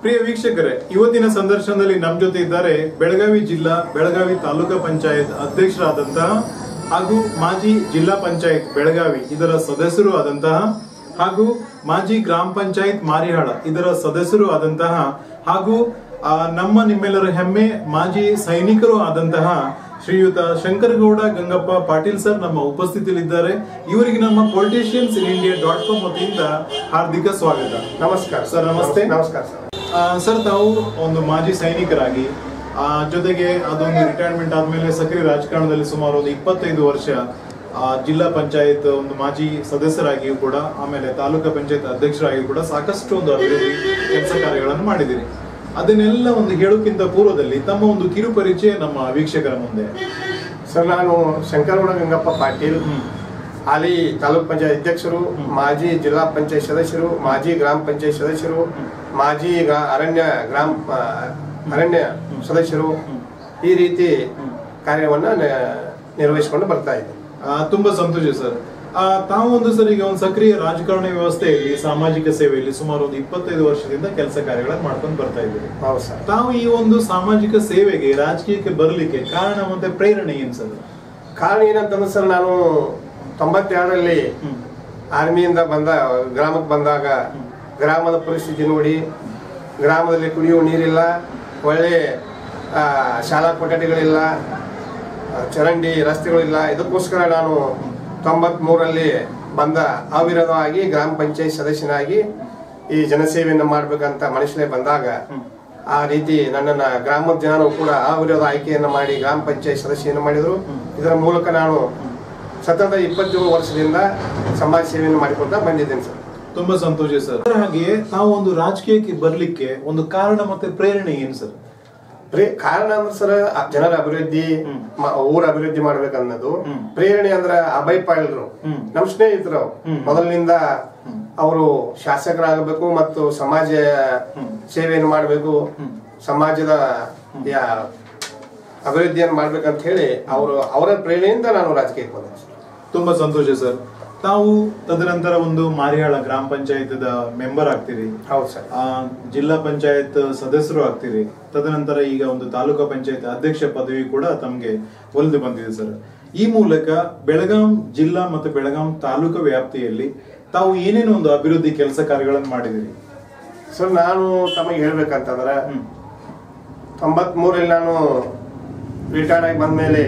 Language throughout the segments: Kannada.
ಪ್ರಿಯ ವೀಕ್ಷಕರೇ ಇವತ್ತಿನ ಸಂದರ್ಶನದಲ್ಲಿ ನಮ್ಮ ಜೊತೆ ಇದ್ದಾರೆ ಬೆಳಗಾವಿ ಜಿಲ್ಲಾ ಬೆಳಗಾವಿ ತಾಲೂಕಾ ಪಂಚಾಯತ್ ಅಧ್ಯಕ್ಷರಾದಂತಹ ಹಾಗೂ ಮಾಜಿ ಜಿಲ್ಲಾ ಪಂಚಾಯತ್ ಬೆಳಗಾವಿ ಇದರ ಸದಸ್ಯರು ಆದಂತಹ ಹಾಗೂ ಮಾಜಿ ಗ್ರಾಮ ಪಂಚಾಯತ್ ಮಾರಿಹಾಳ ಇದರ ಸದಸ್ಯರು ಆದಂತಹ ಹಾಗೂ ಆ, ನಮ್ಮ ನಿಮ್ಮೆಲ್ಲರ ಹೆಮ್ಮೆ ಮಾಜಿ ಸೈನಿಕರು ಆದಂತಹ ಶ್ರೀಯುತ ಶಂಕರಗೌಡ ಗಂಗಪ್ಪ ಪಾಟೀಲ್ ಸರ್ ನಮ್ಮ ಉಪಸ್ಥಿತಿಯಲ್ಲಿದ್ದಾರೆ ಇವರಿಗೆ ನಮ್ಮ politicians in India dot com ವತಿಯಿಂದ ಹಾರ್ದಿಕ ಸ್ವಾಗತ ನಮಸ್ಕಾರ ಸರ್, ನಮಸ್ತೆ. ನಮಸ್ಕಾರ ಸರ್ ಆ, ಸರ್ ತಾವು ಒಂದು ಮಾಜಿ ಸೈನಿಕರಾಗಿ ಆ, ಜೊತೆಗೆ ಅದೊಂದು ರಿಟೈರ್ಮೆಂಟ್ ಆದ್ಮೇಲೆ ಸಕ್ರಿಯ ರಾಜಕಾರಣದಲ್ಲಿ ಸುಮಾರು ಒಂದು ಇಪ್ಪತ್ತೈದು ವರ್ಷ ಆ, ಜಿಲ್ಲಾ ಪಂಚಾಯತ್ ಒಂದು ಮಾಜಿ ಸದಸ್ಯರಾಗಿಯೂ ಕೂಡ ಆಮೇಲೆ ತಾಲೂಕಾ ಪಂಚಾಯತ್ ಅಧ್ಯಕ್ಷರಾಗಿಯೂ ಕೂಡ ಸಾಕಷ್ಟು ಒಂದು ಅಭಿವೃದ್ಧಿ ಕೆಲಸ ಕಾರ್ಯಗಳನ್ನು ಮಾಡಿದ್ದೀರಿ ಅದನ್ನೆಲ್ಲ ಒಂದು ಹೇಳೋಕ್ಕಿಂತ ಪೂರ್ವದಲ್ಲಿ ತಮ್ಮ ಒಂದು ಕಿರು ಪರಿಚಯ ನಮ್ಮ ವೀಕ್ಷಕರ ಮುಂದೆ ಸರ್ ನಾನು ಶಂಕರಗೌಡ ಗಂಗಪ್ಪ ಪಾಟೀಲ್ ಹಾಲಿ ತಾಲೂಕ್ ಪಂಚಾಯತ್ ಅಧ್ಯಕ್ಷರು ಮಾಜಿ ಜಿಲ್ಲಾ ಪಂಚಾಯತ್ ಸದಸ್ಯರು ಮಾಜಿ ಗ್ರಾಮ ಪಂಚಾಯತ್ ಸದಸ್ಯರು ಮಾಜಿ ಗ್ರಾ- ಅರಣ್ಯ ಗ್ರಾಮ ಆ, ಅರಣ್ಯ ಸದಸ್ಯರು ಈ ರೀತಿ ಕಾರ್ಯವನ್ನ ನ- ನಿರ್ವಹಿಸಿಕೊಂಡು ಬರ್ತಾ ಇದ್ದೀನಿ ಆ, ತುಂಬಾ ಸಂತೋಷ ಸರ್ ಆ, ತಾವು ಒಂದು ಸರ್ ಈಗ ಒಂದು ಸಕ್ರಿಯ ರಾಜಕಾರಣ ವ್ಯವಸ್ಥೆಯಲ್ಲಿ ಸಾಮಾಜಿಕ ಸೇವೆಯಲ್ಲಿ ಸುಮಾರು ಒಂದು ಇಪ್ಪತ್ತೈದು ವರ್ಷದಿಂದ ಕೆಲಸ ಕಾರ್ಯಗಳನ್ನು ಮಾಡ್ಕೊಂಡು ಬರ್ತಾ ಇದ್ದೀರಿ ಹೌದು ಸರ್ ತಾವು ಈ ಒಂದು ಸಾಮಾಜಿಕ ಸೇವೆಗೆ ರಾಜಕೀಯಕ್ಕೆ ಬರಲಿಕ್ಕೆ ಕಾರಣ ಮತ್ತೆ ಪ್ರೇರಣೆ ಏನ್ ಸರ್ ಕಾರಣ ಏನಂತಂದ್ರೆ ಸರ್ ನಾನು ತೊಂಬತ್ತೆರಡರಲ್ಲಿ ಹ್ಮ್. ಆರ್ಮಿಯಿಂದ ಬಂದ ಗ್ರಾಮಕ್ಕೆ ಬಂದಾಗ ಗ್ರಾಮದ ಪರಿಸ್ಥಿತಿ ನೋಡಿ ಗ್ರಾಮದಲ್ಲಿ ಕುಡಿಯುವ ನೀರಿಲ್ಲ ಒಳ್ಳೆ ಆ, ಶಾಲಾ ಕೊಠಡಿಗಳಿಲ್ಲ ಆ, ಚರಂಡಿ ರಸ್ತೆಗಳಿಲ್ಲ ಇದಕ್ಕೋಸ್ಕರ ನಾನು ತೊಂಬತ್ಮೂರರಲ್ಲಿ ಬಂದ ಅವಿರೋಧವಾಗಿ ಗ್ರಾಮ ಪಂಚಾಯತ್ ಸದಸ್ಯನಾಗಿ ಈ ಜನಸೇವೆಯನ್ನು ಮಾಡ್ಬೇಕಂತ ಮನಸ್ಸಲ್ಲೇ ಬಂದಾಗ ಆ ರೀತಿ ನನ್ನನ್ನ ಗ್ರಾಮದ ಜನರು ಕೂಡ ಅವಿರೋಧ ಆಯ್ಕೆಯನ್ನು ಮಾಡಿ ಗ್ರಾಮ ಪಂಚಾಯತ್ ಸದಸ್ಯವನ್ನು ಮಾಡಿದರು ಇದರ ಮೂಲಕ ನಾನು ಸತತ ಇಪ್ಪತ್ತೇಳು ವರ್ಷದಿಂದ ಸಮಾಜ ಸೇವೆಯನ್ನು ಮಾಡಿಕೊಳ್ತಾ ಬಂದಿದ್ದೇನೆ ಸರ್ ತುಂಬಾ ಸಂತೋಷ ಸರ್ ಹಾಗೆ ತಾವು ಒಂದು ರಾಜಕೀಯಕ್ಕೆ ಬರ್ಲಿಕ್ಕೆ ಒಂದು ಕಾರಣ ಮತ್ತೆ ಪ್ರೇರಣೆ ಏನ್ ಸರ್ ಪ್ರೇ ಕಾರಣ ಅಂದ್ರೆ ಸರ್ ಆ ಜನರ ಅಭಿವೃದ್ಧಿ ಹ್ಮ್. ಮ- ಊರ ಅಭಿವೃದ್ಧಿ ಮಾಡ್ಬೇಕನ್ನೋದು ಹ್ಮ್. ಪ್ರೇರಣೆ ಅಂದ್ರ ಅಭಯ್ ಪಾಳ್ರು ಹ್ಮ್. ನಮ್ ಸ್ನೇಹಿತರು ಹ್ಮ್. ಮೊದಲಿನಿಂದ ಅವರು ಶಾಸಕರಾಗಬೇಕು ಮತ್ತು ಸಮಾಜ ಹ್ಮ್. ಸೇವೆಯನ್ನು ಮಾಡಬೇಕು ಹ್ಮ್. ಸಮಾಜದ ಯಾ- ಅಭಿವೃದ್ಧಿಯನ್ನು ಮಾಡ್ಬೇಕಂತ ಹೇಳಿ ಅವರು ಅವರ ಪ್ರೇರಣೆಯಿಂದ ನಾನು ರಾಜಕೀಯಕ್ಕೆ ಬಂದೆ ಸರ್. ತುಂಬಾ ಸಂತೋಷ ಸರ್ ತಾವು ತದನಂತರ ಒಂದು ಮಾರಿಯಾಳ ಗ್ರಾಮ ಪಂಚಾಯತ್ ಮೆಂಬರ್ ಆಗ್ತೀರಿ ಹೌದು ಸರ್ ಆ, ಜಿಲ್ಲಾ ಪಂಚಾಯತ್ ಸದಸ್ಯರು ಆಗ್ತೀರಿ ತದನಂತರ ಈಗ ಒಂದು ತಾಲೂಕಾ ಪಂಚಾಯತ್ ಅಧ್ಯಕ್ಷ ಪದವಿ ಕೂಡ ತಮಗೆ ಒಲಿದು ಬಂದಿದೆ ಸರ್ ಈ ಮೂಲಕ ಬೆಳಗಾಂ ಜಿಲ್ಲಾ ಮತ್ತು ಬೆಳಗಾಂ ತಾಲೂಕು ವ್ಯಾಪ್ತಿಯಲ್ಲಿ ತಾವು ಏನೇನು ಒಂದು ಅಭಿವೃದ್ಧಿ ಕೆಲಸ ಕಾರ್ಯಗಳನ್ನು ಮಾಡಿದಿರಿ ಸರ್ ನಾನು ತಮಗೆ ಹೇಳ್ಬೇಕಂತಂದ್ರೆ ಹ್ಮ್. ತೊಂಬತ್ ಮೂರಲ್ಲಿ ನಾನು ರಿಟೈರ್ಡ್ ಆಗಿ ಬಂದ್ಮೇಲೆ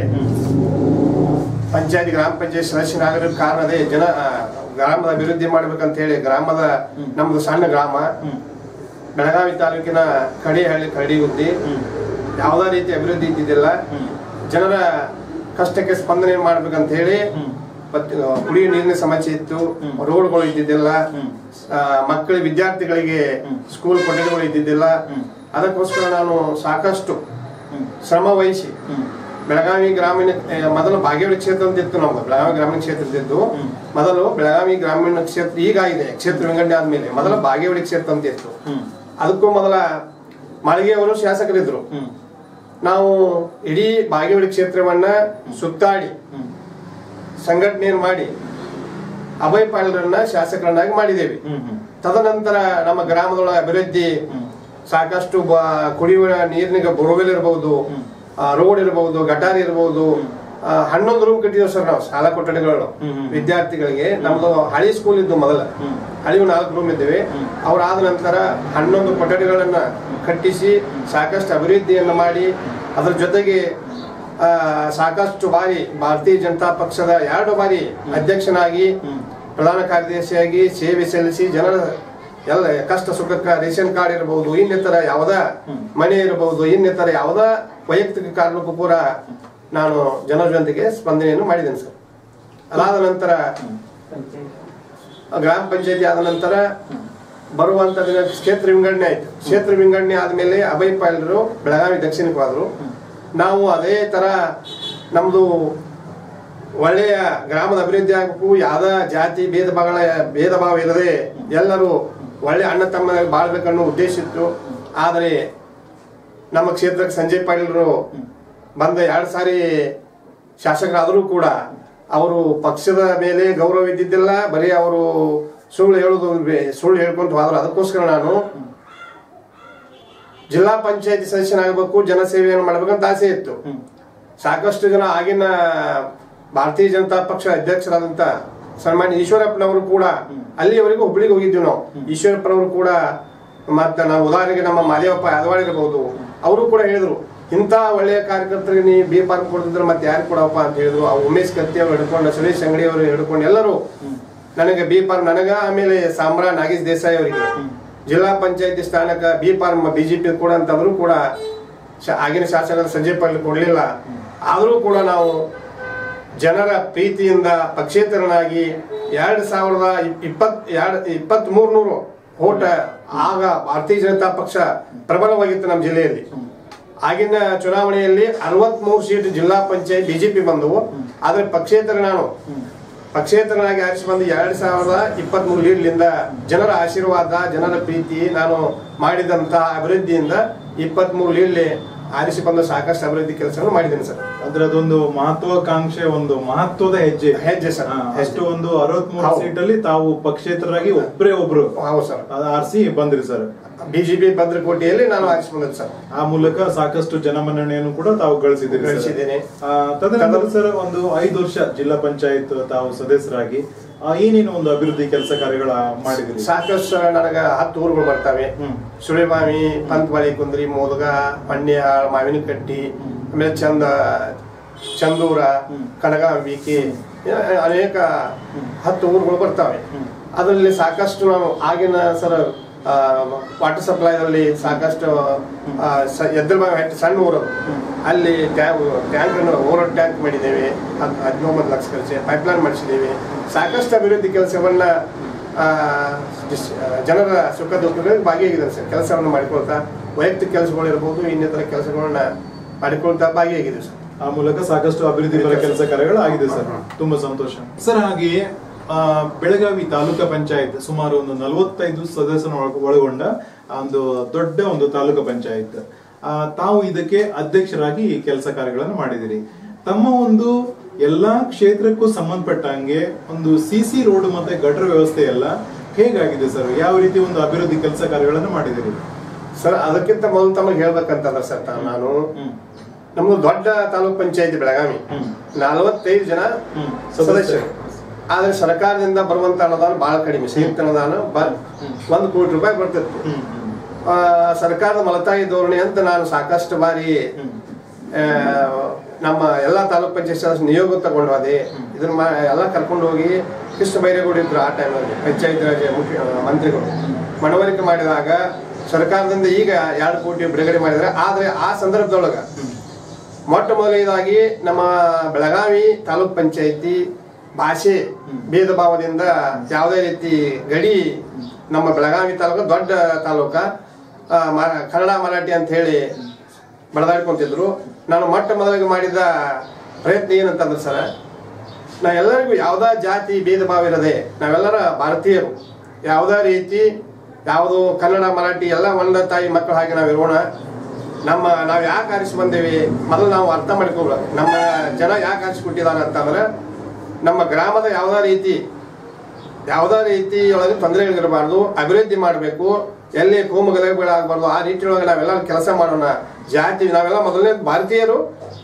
ಪಂಚಾಯತ್ ಗ್ರಾಮ ಪಂಚಾಯತ್ ಸದಸ್ಯನಾಗಿರೋ ಕಾರಣ ಅದೇ ಜನ ಆ, ಗ್ರಾಮದ ಅಭಿವೃದ್ಧಿ ಮಾಡ್ಬೇಕಂತ ಹೇಳಿ ಗ್ರಾಮದ ನಮ್ದು ಸಣ್ಣ ಗ್ರಾಮ ಹ್ಮ್. ಬೆಳಗಾವಿ ತಾಲೂಕಿನ ಕಡಿಹಳ್ಳಿ ಕರಡಿಗುದ್ದಿ ಹ್ಮ್. ಯಾವುದೇ ರೀತಿ ಅಭಿವೃದ್ಧಿ ಇದ್ದಿದ್ದಿಲ್ಲ ಹ್ಮ್. ಜನರ ಕಷ್ಟಕ್ಕೆ ಸ್ಪಂದನೆ ಮಾಡ್ಬೇಕಂತ ಹೇಳಿ ಹ್ಮ್. ಮತ್ತ್, ಆ, ಕುಡಿಯುವ ನೀರಿನ ಸಮಸ್ಯೆ ಇತ್ತು ಹ್ಮ್. ರೋಡ್ಗಳು ಇದ್ದಿದ್ದಿಲ್ಲ ಹ್ಮ್. ಆ, ಮಕ್ಕಳ ವಿದ್ಯಾರ್ಥಿಗಳಿಗೆ ಹ್ಮ್. ಸ್ಕೂಲ್ ಕೊಠಡಿಗಳು ಇದ್ದಿದ್ದಿಲ್ಲ ಹ್ಮ್. ಅದಕ್ಕೋಸ್ಕರ ನಾನು ಸಾಕಷ್ಟು ಹ್ಮ್. ಶ್ರಮ ವಹಿಸಿ ಹ್ಮ್. ಬೆಳಗಾವಿ ಗ್ರಾಮೀಣ ಆ, ಮೊದಲು ಭಾಗ್ಯವಾಡಿ ಕ್ಷೇತ್ರ ಅಂತ ಇತ್ತು ನಮ್ದು ಬೆಳಗಾವಿ ಗ್ರಾಮೀಣ ಕ್ಷೇತ್ರ ಇದ್ದು ಹ್ಮ್. ಮೊದಲು ಬೆಳಗಾವಿ ಗ್ರಾಮೀಣ ಕ್ಷೇತ್ರ ಈಗ ಇದೆ ಕ್ಷೇತ್ರ ವಿಂಗಡಣೆ ಆದ್ಮೇಲೆ ಮೊದಲು ಭಾಗ್ಯವಾಡಿ ಕ್ಷೇತ್ರ ಅಂತ ಇತ್ತು ಹ್ಮ್. ಅದಕ್ಕೂ ಮೊದಲ ಮಾಳಿಗೆಯವರು ಶಾಸಕರಿದ್ರು ಹ್ಮ್. ನಾವು ಇಡೀ ಭಾಗ್ಯವಾಡಿ ಕ್ಷೇತ್ರವನ್ನ ಸುತ್ತಾಡಿ ಹ್ಮ್. ಸಂಘಟನೆಯನ್ನು ಮಾಡಿ ಅಭಯ್ ಪಾಲ್ರನ್ನ ಶಾಸಕರನ್ನಾಗಿ ಮಾಡಿದ್ದೇವೆ ಹ್ಮ್. ಹ್ಮ್. ತದನಂತರ ನಮ್ಮ ಗ್ರಾಮದೊಳಗೆ ಅಭಿವೃದ್ಧಿ ಹ್ಮ್. ಸಾಕಷ್ಟು ಬ- ಕುಡಿಯುವ ನೀರಿನ ಬೋರ್ವೆಲ್ ಇರಬಹುದು ಹ್ಮ್. ರೋಡ್ ಇರಬಹುದು ಗಟಾರ್ ಇರಬಹುದು ಆ, ಹನ್ನೊಂದು ರೂಮ್ ಕಟ್ಟಿದ್ದೇವೆ ಸರ್ ನಾವು ಶಾಲಾ ಕೊಠಡಿಗಳು ಹ್ಮ್, ಹ್ಮ್. ವಿದ್ಯಾರ್ಥಿಗಳಿಗೆ ನಮ್ದು ಹಳಿ ಸ್ಕೂಲ್ ಇದ್ದು ಮೊದಲ ಹ್ಮ್. ಹಳಿವು ನಾಲ್ಕು ರೂಮ್ ಇದ್ದೇವೆ ಹ್ಮ್. ಅವ್ರಾದ ನಂತರ ಹನ್ನೊಂದು ಕೊಠಡಿಗಳನ್ನ ಕಟ್ಟಿಸಿ ಸಾಕಷ್ಟು ಅಭಿವೃದ್ಧಿಯನ್ನು ಮಾಡಿ ಅದರ ಜೊತೆಗೆ ಆ, ಸಾಕಷ್ಟು ಬಾರಿ ಭಾರತೀಯ ಜನತಾ ಪಕ್ಷದ ಎರಡು ಬಾರಿ ಅಧ್ಯಕ್ಷನಾಗಿ ಹ್ಮ್. ಪ್ರಧಾನ ಕಾರ್ಯದರ್ಶಿಯಾಗಿ ಸೇವೆ ಸಲ್ಲಿಸಿ ಜನರ ಎಲ್ಲ ಕಷ್ಟ ಸುಖಕ್ಕ ರೇಷನ್ ಕಾರ್ಡ್ ಇರಬಹುದು ಇನ್ನಿತರ ಯಾವ್ದ ಹ್ಮ್. ಮನೆ ಇರಬಹುದು ಇನ್ನಿತರ ಯಾವ್ದ ವೈಯಕ್ತಿಕ ಕಾರಣಕ್ಕೂ ಪೂರ ನಾನು ಜನರ ಜೊತೆಗೆ ಸ್ಪಂದನೆಯನ್ನು ಮಾಡಿದ್ದೇನೆ ಸರ್ ಅದಾದ ನಂತರ ಗ್ರಾಮ ಪಂಚಾಯತಿ ಆದ ನಂತರ ಬರುವಂತ ದಿನ ಕ್ಷೇತ್ರ ವಿಂಗಡಣೆ ಆಯ್ತು ಕ್ಷೇತ್ರ ವಿಂಗಡಣೆ ಆದ್ಮೇಲೆ ಅಭಯ್ ಪಾಲ್ರು ಬೆಳಗಾವಿ ದಕ್ಷಿಣಕ್ಕೆ ಹೋದ್ರು ನಾವು ಅದೇ ತರ ನಮ್ದು ಒಳ್ಳೆಯ ಗ್ರಾಮದ ಅಭಿವೃದ್ಧಿ ಆಗಬೇಕು ಯಾವ್ದ ಜಾತಿ ಭೇದ ಭಾವಗಳ ಭೇದ ಭಾವ ಇರದೆ ಎಲ್ಲರೂ ಒಳ್ಳೆ ಅಣ್ಣ ತಮ್ಮ ಬಾಳ್ಬೇಕನ್ನೋ ಉದ್ದೇಶ ಇತ್ತು ಆದರೆ ನಮ್ಮ ಕ್ಷೇತ್ರಕ್ಕೆ ಸಂಜಯ್ ಪಾಟೀಲ್ರು ಬಂದ ಎರಡು ಸಾರಿ ಶಾಸಕರಾದರೂ ಕೂಡ ಅವರು ಪಕ್ಷದ ಮೇಲೆ ಗೌರವ ಇದ್ದಿದ್ದಿಲ್ಲ ಬರೀ ಅವರು ಸುಳ್ಳು ಹೇಳುದು ಬೇ- ಸುಳ್ಳು ಹೇಳ್ಕೊಂತ ಹೋದ್ರು ಅದಕ್ಕೋಸ್ಕರ ನಾನು ಜಿಲ್ಲಾ ಪಂಚಾಯತಿ ಸದಸ್ಯನಾಗಬೇಕು ಜನಸೇವೆಯನ್ನು ಮಾಡಬೇಕಂತ ಆಸೆ ಇತ್ತು ಹ್ಮ್ ಸಾಕಷ್ಟು ಜನ ಆಗಿನ ಭಾರತೀಯ ಜನತಾ ಪಕ್ಷ ಅಧ್ಯಕ್ಷರಾದಂತ ಸನ್ಮಾನ್ಯ ಈಶ್ವರಪ್ಪನವರು ಕೂಡ ಅಲ್ಲಿಯವರೆಗೂ ಹುಬ್ಳಿಗೆ ಹೋಗಿದ್ವಿ ನಾವು ಈಶ್ವರಪ್ಪನವರು ಕೂಡ ಮತ್ತೆ ನಾವು ಉದಾಹರಣೆಗೆ ನಮ್ಮ ಮಾದೇವಪ್ಪ ಯಾದವಾಡ ಇರಬಹುದು ಅವರು ಕೂಡ ಹೇಳಿದ್ರು ಇಂಥ ಒಳ್ಳೆಯ ಕಾರ್ಯಕರ್ತರಿಗೆ ನೀ ಬಿ ಫಾರ್ಮ್ ಕೊಡ್ತಿದ್ರೆ ಮತ್ತೆ ಯಾರು ಕೊಡಪ್ಪ ಅಂತ ಹೇಳಿದ್ರು ಆ ಉಮೇಶ್ ಕತ್ತಿ ಅವರು ಹಿಡ್ಕೊಂಡು ಸುರೇಶ್ ಅಂಗಡಿ ಅವರು ಹಿಡ್ಕೊಂಡು ಎಲ್ಲರೂ ನನಗೆ ಬಿ ಫಾರ್ಮ್ ನನಗ ಆಮೇಲೆ ಸಾಮ್ರಾ ನಾಗೇಶ್ ದೇಸಾಯಿ ಅವರಿಗೆ ಜಿಲ್ಲಾ ಪಂಚಾಯತಿ ಸ್ಥಾನಕ್ಕೆ ಬಿ ಫಾರ್ಮ್ ಬಿಜೆಪಿ ಕೂಡ ಅಂತಂದ್ರು ಕೂಡ ಶ- ಆಗಿನ ಶಾಸಕರ ಸಂಜಯ್ ಪಾಟೀಲ್ ಕೊಡ್ಲಿಲ್ಲ ಆದರೂ ಕೂಡ ನಾವು ಜನರ ಪ್ರೀತಿಯಿಂದ ಪಕ್ಷೇತರನಾಗಿ ಎರಡ್ ಸಾವಿರದ ಇಪ್- ಇಪ್ಪತ್ ಎರಡ್ ಇಪ್ಪತ್ತ್ ಮೂರ್ನೂರು ಓಟ ಆಗ ಭಾರತೀಯ ಜನತಾ ಪಕ್ಷ ಪ್ರಬಲವಾಗಿತ್ತು ನಮ್ಮ ಜಿಲ್ಲೆಯಲ್ಲಿ ಆಗಿನ ಚುನಾವಣೆಯಲ್ಲಿ ಅರವತ್ಮೂರು ಸೀಟ್ ಜಿಲ್ಲಾ ಪಂಚಾಯತ್ ಬಿಜೆಪಿ ಬಂದವು ಆದ್ರೆ ಪಕ್ಷೇತರ ನಾನು ಪಕ್ಷೇತರನಾಗಿ ಆರಿಸಿ ಬಂದು ಎರಡ್ ಸಾವಿರದ ಇಪ್ಪತ್ತ್ ಮೂರು ಲೀಡ್ಲಿಂದ ಜನರ ಆಶೀರ್ವಾದ ಜನರ ಪ್ರೀತಿ ನಾನು ಮಾಡಿದಂತಹ ಅಭಿವೃದ್ಧಿಯಿಂದ ಇಪ್ಪತ್ತ್ ಮೂರು ಲೀಡ್ಲಿ ಆರಿಸಿ ಬಂದ ಸಾಕಷ್ಟು ಅಭಿವೃದ್ಧಿ ಕೆಲಸವನ್ನು ಮಾಡಿದ್ದೇನೆ ಸರ್ ಅಂದ್ರೆ ಅದೊಂದು ಮಹತ್ವಾಕಾಂಕ್ಷೆ ಒಂದು ಮಹತ್ವದ ಹೆಜ್ಜೆ ಹೆಜ್ಜೆ ಸರ್ ಹಾ, ಹೆಜ್ಜೆ. ಅಷ್ಟು ಒಂದು ಅರವತ್ಮೂರು ಹೌದು. ಸೀಟ್ ಅಲ್ಲಿ ತಾವು ಪಕ್ಷೇತರರಾಗಿ ಒಬ್ಬರೇ ಒಬ್ರು ಹೌದು ಸರ್ ಆರಿಸಿ ಬಂದ್ರಿ ಸರ್ ಬಿಜೆಪಿ ಭದ್ರಕೋಟೆಯಲ್ಲಿ ನಾನು ಆರಿಸಿ ಬಂದದ್ದು ಸರ್ ಆ ಮೂಲಕ ಸಾಕಷ್ಟು ಜನಮನ್ನಣೆಯನ್ನು ಕೂಡ ಸಾಕಷ್ಟು ಗಳಿಸಿದ್ದೀರಿ ಸರ್. ಗಳಿಸಿದ್ದೇನೆ. ಆ, ತದನಂತರ ಸರ್ ಒಂದು ಐದು ವರ್ಷ ಜಿಲ್ಲಾ ಪಂಚಾಯತ್ ತಾವು ಸದಸ್ಯರಾಗಿ ಆ, ಏನೇನು ಒಂದು ಅಭಿವೃದ್ಧಿ ಕೆಲಸ ಕಾರ್ಯಗಳ ಮಾಡಿದ್ರಿ ಸಾಕಷ್ಟು ಸರ್ ನನಗ ಹತ್ತು ಊರುಗಳು ಬರ್ತವೆ ಹ್ಮ್ ಸುಳಿಬಾವಿ ಪಂತ್ವಾಳಿ ಕುಂದ್ರಿ ಮೋದಗ ಪಣ್ಯಾಳ ಮಾವಿನಕಟ್ಟಿ ಆಮೇಲೆ ಚಂದ ಚಂದೂರ ಹ್ಮ್. ಕನಗಾಂಬಿಕೆ ಅನೇಕ ಹತ್ತು ಊರುಗಳು ಬರ್ತವೆ ಹ್ಮ್. ಅದರಲ್ಲಿ ಸಾಕಷ್ಟು ನಾವು ಆಗಿನ ಸರ್ ವಾಟರ್ ಸಪ್ಲೈದಲ್ಲಿ ಸಾಕಷ್ಟು ಆ, ಸ- ಎದ್ರಬಾವಿ ಹಟ್ಟಿ ಸಣ್ಣ ಊರು ಅದು. ಅಲ್ಲಿ ಟ್ಯಾಂಕ್ ಟ್ಯಾಂಕ್ ಓವರ್ ಟ್ಯಾಂಕ್ ಮಾಡಿದ್ದೇವೆ ಹದ್- ಹದಿನೊಂಬತ್ತು ಲಕ್ಷ ಖರ್ಚು ಪೈಪ್ಲೈನ್ ಮಾಡಿಸಿದ್ದೇವೆ ಸಾಕಷ್ಟು ಅಭಿವೃದ್ಧಿ ಕೆಲಸವನ್ನ ಆ, ಡಿಸ್- ಆ, ಜನರ ಸುಖ ದುಃಖಗಳಲ್ಲಿ ಭಾಗಿಯಾಗಿದ್ದಾರೆ ಸರ್ ಕೆಲಸವನ್ನು ಮಾಡಿಕೊಳ್ತಾ ವೈಯಕ್ತಿಕ ಕೆಲಸಗಳು ಇರ್ಬೋದು ಇನ್ನಿತರ ಕೆಲಸಗಳನ್ನ ಮಾಡಿಕೊಳ್ತಾ ಭಾಗಿಯಾಗಿದೆ ಸರ್ ಆ ಮೂಲಕ ಸಾಕಷ್ಟು ಅಭಿವೃದ್ಧಿ ಪರ ಕೆಲಸ ಕಾರ್ಯಗಳು ಆಗಿದೆ ಸರ್ ತುಂಬಾ ಸಂತೋಷ ಸರ್ ಹಾಗೆಯೇ ಆ, ಬೆಳಗಾವಿ ತಾಲೂಕಾ ಪಂಚಾಯತ್ ಸುಮಾರು ಒಂದು ನಲವತ್ತೈದು ಸದಸ್ಯನ ಒಳ- ಒಳಗೊಂಡ ಒಂದು ದೊಡ್ಡ ಒಂದು ತಾಲೂಕಾ ಪಂಚಾಯತ್ ಆ, ತಾವು ಇದಕ್ಕೆ ಅಧ್ಯಕ್ಷರಾಗಿ ಕೆಲಸ ಕಾರ್ಯಗಳನ್ನು ಮಾಡಿದಿರಿ ತಮ್ಮ ಒಂದು ಎಲ್ಲಾ ಕ್ಷೇತ್ರಕ್ಕೂ ಸಂಬಂಧಪಟ್ಟಂಗೆ ಒಂದು ಸಿ ಸಿ ರೋಡ್ ಮತ್ತೆ ಗಟರ್ ವ್ಯವಸ್ಥೆ ಎಲ್ಲ ಹೇಗಾಗಿದೆ ಸರ್ ಯಾವ ರೀತಿ ಒಂದು ಅಭಿವೃದ್ಧಿ ಕೆಲಸ ಕಾರ್ಯಗಳನ್ನು ಮಾಡಿದಿರಿ ಸರ್ ಅದಕ್ಕಿಂತ ಮೊದಲು ತಮಗೆ ಹೇಳ್ಬೇಕಂತಂದ್ರೆ ಸರ್ ತಾ- ನಾನು ಹ್ಮ್ ನಮ್ದು ದೊಡ್ಡ ತಾಲೂಕ್ ಪಂಚಾಯತಿ ಬೆಳಗಾವಿ ಹ್ಮ್ ನಲವತ್ತೈದು ಜನ ಹ್ಮ್ ಸದಸ್ಯರು ಆದ್ರೆ ಸರ್ಕಾರದಿಂದ ಬರುವಂತ ಅನುದಾನ ಬಹಳ ಕಡಿಮೆ ಸಂಯುಕ್ತ ಅನುದಾನ ಬ- ಒಂದು ಕೋಟಿ ರೂಪಾಯಿ ಬರ್ತಿತ್ತು ಹ್ಮ್ ಹ್ಮ್ ಆ, ಸರ್ಕಾರದ ಮಲತಾಯಿ ಧೋರಣೆ ಅಂತ ನಾನು ಸಾಕಷ್ಟು ಬಾರಿ ಹ್ಮ್ ಆ, ನಮ್ಮ ಎಲ್ಲಾ ತಾಲೂಕ್ ಪಂಚಾಯತ್ ಸದಸ್ಯ ನಿಯೋಗ ತಗೊಂಡು ಹೋದೆ ಇದನ್ನ ಮಾ- ಎಲ್ಲ ಕರ್ಕೊಂಡು ಹೋಗಿ ಕೃಷ್ಣ ಬೈರೇಗೌಡ ಇದ್ರು ಆ ಟೈಮಲ್ಲಿ ಪಂಚಾಯತ್ ರಾಜ್ ಮುಖ್ಯ ಆ, ಮಂತ್ರಿಗಳು ಮನವರಿಕೆ ಮಾಡಿದಾಗ ಸರ್ಕಾರದಿಂದ ಈಗ ಎರಡು ಕೋಟಿ ಬಿಡುಗಡೆ ಮಾಡಿದ್ರೆ ಆದ್ರೆ ಆ ಸಂದರ್ಭದೊಳಗ ಮೊಟ್ಟ ಮೊದಲನೇದಾಗಿ ನಮ್ಮ ಬೆಳಗಾವಿ ತಾಲೂಕ್ ಪಂಚಾಯತಿ ಭಾಷೆ ಭೇದ ಭಾವದಿಂದ ಯಾವುದೇ ರೀತಿ ಗಡಿ ನಮ್ಮ ಬೆಳಗಾವಿ ತಾಲೂಕು ದೊಡ್ಡ ತಾಲೂಕ ಆ, ಮ- ಕನ್ನಡ ಮರಾಠಿ ಅಂತ ಹೇಳಿ ಬಡದಾಡ್ಕೊಂತಿದ್ರು ನಾನು ಮೊಟ್ಟ ಮೊದಲಿಗೆ ಮಾಡಿದ ಪ್ರಯತ್ನ ಏನಂತಂದ್ರೆ ಸರ್ ನಾ ಎಲ್ಲರಿಗೂ ಯಾವುದೇ ಜಾತಿ ಭೇದ ಭಾವ ಇರದೆ ನಾವೆಲ್ಲರ ಭಾರತೀಯರು ಯಾವುದೇ ರೀತಿ ಯಾವುದು ಕನ್ನಡ ಮರಾಠಿ ಎಲ್ಲ ಒಂದ ತಾಯಿ ಮಕ್ಕಳು ಹಾಗೆ ನಾವು ಇರೋಣ ನಮ್ಮ ನಾವು ಯಾಕೆ ಆರಿಸಿ ಬಂದೇವಿ ಮೊದಲು ನಾವು ಅರ್ಥ ಮಾಡ್ಕೋಬೇಕು ನಮ್ಮ ಜನ ಯಾಕೆ ಆರಿಸಿಕೊಟ್ಟಿದ್ದಾರೆ ಅಂತಂದ್ರೆ ನಮ್ಮ ಗ್ರಾಮದ ಯಾವುದೇ ರೀತಿ ಯಾವುದೇ ರೀತಿ ಒಳಗೆ ತೊಂದರೆಗಳಿರಬಾರ್ದು ಅಭಿವೃದ್ಧಿ ಮಾಡಬೇಕು ಎಲ್ಲಿ ಕೋಮು ಗಲಭೆಗಳಾಗಬಾರ್ದು ಆ ನಿಟ್ಟಿನೊಳಗೆ ನಾವೆಲ್ಲ ಕೆಲಸ ಮಾಡೋಣ ಜಾತಿ ನಾವೆಲ್ಲ ಮೊದಲನೇ ಭಾರತೀಯರು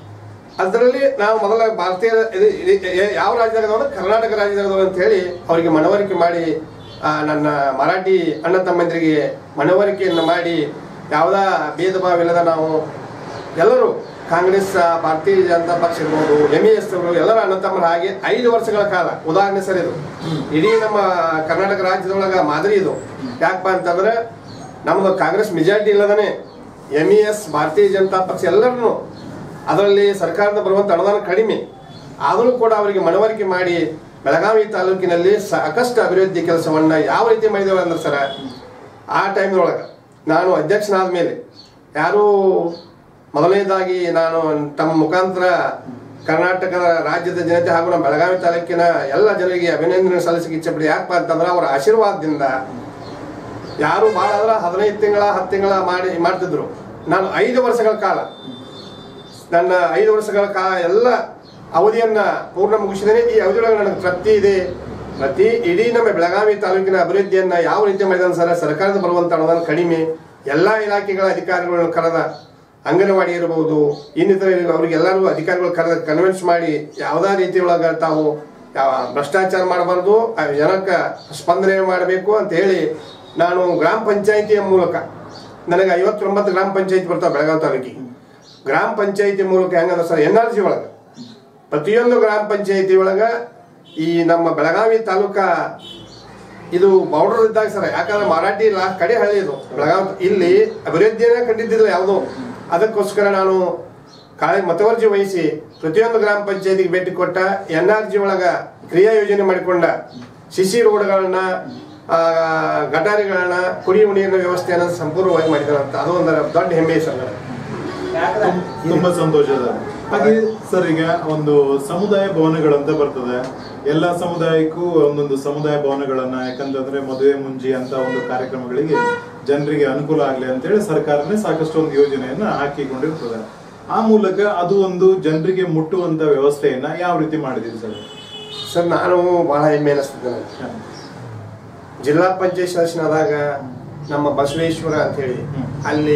ಅದರಲ್ಲಿ ನಾವು ಮೊದಲ ಭಾರತೀಯ ಇದು- ಇದು- ಇದು- ಯಾವ ರಾಜ್ಯದಾಗ ಅಂದ್ರೆ ಕರ್ನಾಟಕ ರಾಜ್ಯದಾಗ ಅಂತ ಹೇಳಿ ಅವರಿಗೆ ಮನವರಿಕೆ ಮಾಡಿ ಆ, ನನ್ನ ಮರಾಠಿ ಅಣ್ಣ ತಮ್ಮಂದಿರಿಗೆ ಮನವರಿಕೆಯನ್ನು ಮಾಡಿ ಯಾವುದ ಭೇದ ಭಾವ ಇಲ್ಲದ ನಾವು ಎಲ್ಲರೂ ಕಾಂಗ್ರೆಸ್ ಆ, ಭಾರತೀಯ ಜನತಾ ಪಕ್ಷ ಇರ್ಬೋದು ಎಂ ಎಸ್ ಅವರು ಎಲ್ಲರ ಅಣ್ಣ ತಮ್ಮರ ಹಾಗೆ ಐದು ವರ್ಷಗಳ ಕಾಲ ಉದಾಹರಣೆ ಸರ್ ಇದು ಇಡೀ ನಮ್ಮ ಕರ್ನಾಟಕ ರಾಜ್ಯದೊಳಗ ಮಾದರಿ ಇದು ಯಾಕಪ್ಪ ಅಂತಂದ್ರೆ ನಮ್ದು ಕಾಂಗ್ರೆಸ್ ಮೆಜಾರಿಟಿ ಇಲ್ಲದನೆ M E S Bharatiya Janata ಪಕ್ಷ ಎಲ್ಲರನ್ನು ಅದರಲ್ಲಿ ಸರ್ಕಾರದ ಬರುವಂತ ಅನುದಾನ ಕಡಿಮೆ ಆದರೂ ಕೂಡ ಅವರಿಗೆ ಮನವರಿಕೆ ಮಾಡಿ ಬೆಳಗಾವಿ ತಾಲೂಕಿನಲ್ಲಿ ಸಾಕಷ್ಟು ಅಭಿವೃದ್ಧಿ ಕೆಲಸವನ್ನ ಯಾವ ರೀತಿ ಮಾಡಿದೇವೆ ಅಂದ್ರೆ ಸರ ಆ ಟೈಮ್ನೊಳಗೆ ನಾನು ಅಧ್ಯಕ್ಷನಾದ ಮೇಲೆ ಯಾರು ಮೊದಲನೇದಾಗಿ ನಾನು ತಮ್ಮ ಮುಖಾಂತರ ಕರ್ನಾಟಕದ ರಾಜ್ಯದ ಜನತೆ ಹಾಗೂ ನಮ್ಮ ಬೆಳಗಾವಿ ತಾಲೂಕಿನ ಎಲ್ಲ ಜನರಿಗೆ ಅಭಿನಂದನೆ ಸಲ್ಲಿಸಕ್ಕೆ ಇಚ್ಛೆಪಡಿ ಯಾಕಪ್ಪ ಅಂತಂದ್ರೆ ಅವರ ಆಶೀರ್ವಾದದಿಂದ ಯಾರು ಭಾಳ ಆದ್ರೆ ಹದಿನೈದು ತಿಂಗಳ ಹತ್ತು ತಿಂಗಳ ಮಾಡಿ ಮಾಡ್ತಿದ್ರು ನಾನು ಐದು ವರ್ಷಗಳ ಕಾಲ ನನ್ನ ಐದು ವರ್ಷಗಳ ಕಾಲ ಎಲ್ಲ ಅವಧಿಯನ್ನ ಪೂರ್ಣ ಮುಗಿಸಿದ್ದೇನೆ ಈ ಅವಧಿಯೊಳಗೆ ನನಗೆ ತೃಪ್ತಿ ಇದೆ ಪ್ರತಿ ಇಡೀ ನಮ್ಮ ಬೆಳಗಾವಿ ತಾಲೂಕಿನ ಅಭಿವೃದ್ಧಿಯನ್ನ ಯಾವ ರೀತಿ ಮಾಡಿದಾನೆ ಸರ್ ಸರ್ಕಾರದ ಬರುವಂತ ಅನುದಾನ ಕಡಿಮೆ ಎಲ್ಲ ಇಲಾಖೆಗಳ ಅಧಿಕಾರಿಗಳನ್ನು ಕರೆದ ಅಂಗನವಾಡಿ ಇರಬಹುದು ಇನ್ನಿತರ ಅವರಿಗೆಲ್ಲರೂ ಅಧಿಕಾರಿಗಳು ಕರೆದ ಕನ್ವಿನ್ಸ್ ಮಾಡಿ ಯಾವುದೇ ರೀತಿಯೊಳಗ ತಾವು ಯಾವ ಭ್ರಷ್ಟಾಚಾರ ಮಾಡಬಾರ್ದು ಆ ಜನಕ್ಕೆ ಸ್ಪಂದನೆ ಮಾಡಬೇಕು ಅಂತ ಹೇಳಿ ನಾನು ಗ್ರಾಮ ಪಂಚಾಯಿತಿಯ ಮೂಲಕ ನನಗೆ ಐವತ್ತೊಂಬತ್ತು ಗ್ರಾಮ ಪಂಚಾಯತಿ ಬರ್ತಾವೆ ಬೆಳಗಾವಿ ತಾಲೂಕಿಗೆ ಗ್ರಾಮ ಪಂಚಾಯಿತಿ ಮೂಲಕ ಹೆಂಗಂದ್ರೆ ಸರ್ ಎನ್ ಆರ್ ಜಿ ಒಳಗೆ ಪ್ರತಿಯೊಂದು ಗ್ರಾಮ ಪಂಚಾಯಿತಿ ಒಳಗ ಈ ನಮ್ಮ ಬೆಳಗಾವಿ ತಾಲೂಕ ಇದು ಬೌರ್ಡರ್ ಇದ್ದಾಗ ಸರ್ ಯಾಕಂದ್ರೆ ಮರಾಠಿ ಲಾ ಕಡೆ ಹಳ್ಳಿ ಇದು ಬೆಳಗಾವಿ ಇಲ್ಲಿ ಅಭಿವೃದ್ಧಿಯನ್ನ ಕಂಡಿದ್ದಿಲ್ಲ ಯಾವುದೋ ಅದಕ್ಕೋಸ್ಕರ ನಾನು ಕಾಳೆ ಮತವರ್ಜಿ ವಹಿಸಿ ಪ್ರತಿಯೊಂದು ಗ್ರಾಮ ಪಂಚಾಯತಿಗೆ ಭೇಟಿ ಕೊಟ್ಟ ಎನ್ ಆರ್ ಜಿ ಒಳಗ ಕ್ರಿಯಾ ಯೋಜನೆ ಮಾಡಿಕೊಂಡ ಸಿಸಿ ರೋಡ್ಗಳನ್ನ ಆ, ಗಟಾರಿಗಳನ್ನ ಕುಡಿಯುವ ನೀರಿನ ವ್ಯವಸ್ಥೆಯನ್ನು ಸಂಪೂರ್ಣವಾಗಿ ಮಾಡಿದಾರಂತ ಅದು ಒಂದು ದೊಡ್ಡ ಹೆಮ್ಮೆ ಸರ್ ನನಗೆ. ತುಂ- ತುಂಬಾ ಸಂತೋಷದ ಹಾಗೆ ಸರ್ ಈಗ ಒಂದು ಸಮುದಾಯ ಭವನಗಳಂತ ಬರ್ತದೆ ಎಲ್ಲ ಸಮುದಾಯಕ್ಕೂ ಒಂದೊಂದು ಸಮುದಾಯ ಭವನಗಳನ್ನ ಯಾಕಂತಂದ್ರೆ ಮದುವೆ ಮುಂಜಿ ಅಂತ ಒಂದು ಕಾರ್ಯಕ್ರಮಗಳಿಗೆ ಜನರಿಗೆ ಅನುಕೂಲ ಆಗ್ಲಿ ಅಂತೇಳಿ ಸರ್ಕಾರನೇ ಸಾಕಷ್ಟು ಒಂದು ಯೋಜನೆಯನ್ನ ಹಾಕಿಕೊಂಡಿರ್ತದೆ ಆ ಮೂಲಕ ಅದು ಒಂದು ಜನರಿಗೆ ಮುಟ್ಟುವಂತ ವ್ಯವಸ್ಥೆಯನ್ನ ಯಾವ ರೀತಿ ಮಾಡಿದೀರಿ ಸರ್ ಸರ್ ನಾನು ಬಹಳ ಹೆಮ್ಮೆ ಅನಿಸ್ತದೆ ನನಗೆ ಜಿಲ್ಲಾ ಪಂಚಾಯತ್ ಸದಸ್ಯನಾದಾಗ ನಮ್ಮ ಬಸವೇಶ್ವರ ಅಂತ ಹೇಳಿ ಹ್ಮ್. ಅಲ್ಲಿ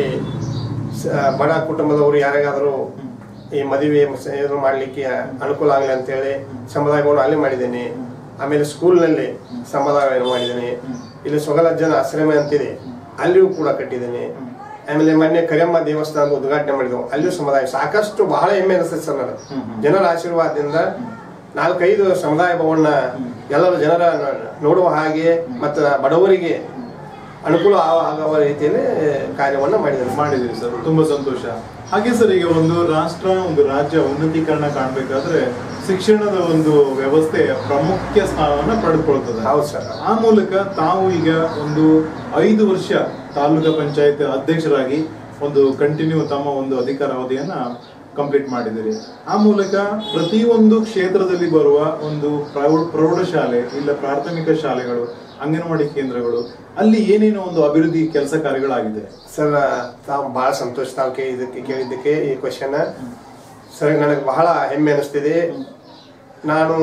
ಸ- ಬಡ ಕುಟುಂಬದವರು ಯಾರಿಗಾದರೂ ಈ ಮದುವೆ ಸ- ಏನು ಮಾಡಲಿಕ್ಕೆ ಅನುಕೂಲ ಆಗಲಿ ಅಂತೇಳಿ ಸಮುದಾಯ ಭವನ ಅಲ್ಲಿ ಮಾಡಿದ್ದೇನೆ ಆಮೇಲೆ ಸ್ಕೂಲ್ನಲ್ಲಿ ಸಮುದಾಯವನ್ನು ಮಾಡಿದ್ದೇನೆ ಇಲ್ಲಿ ಸೊಗಲಜ್ಜನ ಆಶ್ರಮ ಅಂತಿದೆ ಅಲ್ಲಿಯೂ ಕೂಡ ಕಟ್ಟಿದ್ದೇನೆ ಆಮೇಲೆ ಮೊನ್ನೆ ಕರಿಯಮ್ಮ ದೇವಸ್ಥಾನದ ಉದ್ಘಾಟನೆ ಮಾಡಿದೆವು ಅಲ್ಲಿಯೂ ಸಮುದಾಯ ಸಾಕಷ್ಟು ಬಹಳ ಹೆಮ್ಮೆ ಅನಿಸ್ತದೆ ಸರ್ ನನಗೆ ಹ್ಮ್ ಹ್ಮ್. ಜನರ ಆಶೀರ್ವಾದದಿಂದ ನಾಲ್ಕೈದು ಸಮುದಾಯ ಭವನ ಎಲ್ಲರೂ ಜನರ ನ- ನೋಡುವ ಹಾಗೆ ಮತ್ತು ಬಡವರಿಗೆ ಅನುಕೂಲ ಆ- ಆಗುವ ರೀತಿಯಲ್ಲಿ ಕಾರ್ಯವನ್ನು ಮಾಡಿದ್ದಾರೆ ಮಾಡಿದಿರಿ ಸರ್ ತುಂಬಾ ಸಂತೋಷ ಹಾಗೆ ಸರ್ ಈಗ ಒಂದು ರಾಷ್ಟ್ರ ಒಂದು ರಾಜ್ಯ ಉನ್ನತೀಕರಣ ಕಾಣ್ಬೇಕಾದ್ರೆ ಶಿಕ್ಷಣದ ಒಂದು ವ್ಯವಸ್ಥೆ ಪ್ರಾಮುಖ್ಯ ಸ್ಥಾನವನ್ನ ಪಡೆದುಕೊಳ್ತದೆ ಹೌದು ಸರ್ ಆ ಮೂಲಕ ತಾವು ಈಗ ಒಂದು ಐದು ವರ್ಷ ತಾಲೂಕಾ ಪಂಚಾಯತ್ ಅಧ್ಯಕ್ಷರಾಗಿ ಒಂದು ಕಂಟಿನ್ಯೂ ತಮ್ಮ ಒಂದು ಅಧಿಕಾರಾವಧಿಯನ್ನ ಕಂಪ್ಲೀಟ್ ಮಾಡಿದಿರಿ ಆ ಮೂಲಕ ಪ್ರತಿಯೊಂದು ಕ್ಷೇತ್ರದಲ್ಲಿ ಬರುವ ಒಂದು ಪ್ರೌಢ ಪ್ರೌಢಶಾಲೆ ಇಲ್ಲ ಪ್ರಾಥಮಿಕ ಶಾಲೆಗಳು ಅಂಗನವಾಡಿ ಕೇಂದ್ರಗಳು ಅಲ್ಲಿ ಏನೇನೋ ಒಂದು ಅಭಿವೃದ್ಧಿ ಕೆಲಸ ಕಾರ್ಯಗಳಾಗಿದೆ ಸರ್ ತಾವು ಬಹಳ ಸಂತೋಷ ತಾವು ಕೇಳಿದ್ದಕ್ಕೆ ಕೇಳಿದ್ದಕ್ಕೆ ಈ ಕ್ವಶನ್ ಸರ್ ನನಗೆ ಬಹಳ ಹೆಮ್ಮೆ ಅನಿಸ್ತಿದೆ ನಾನು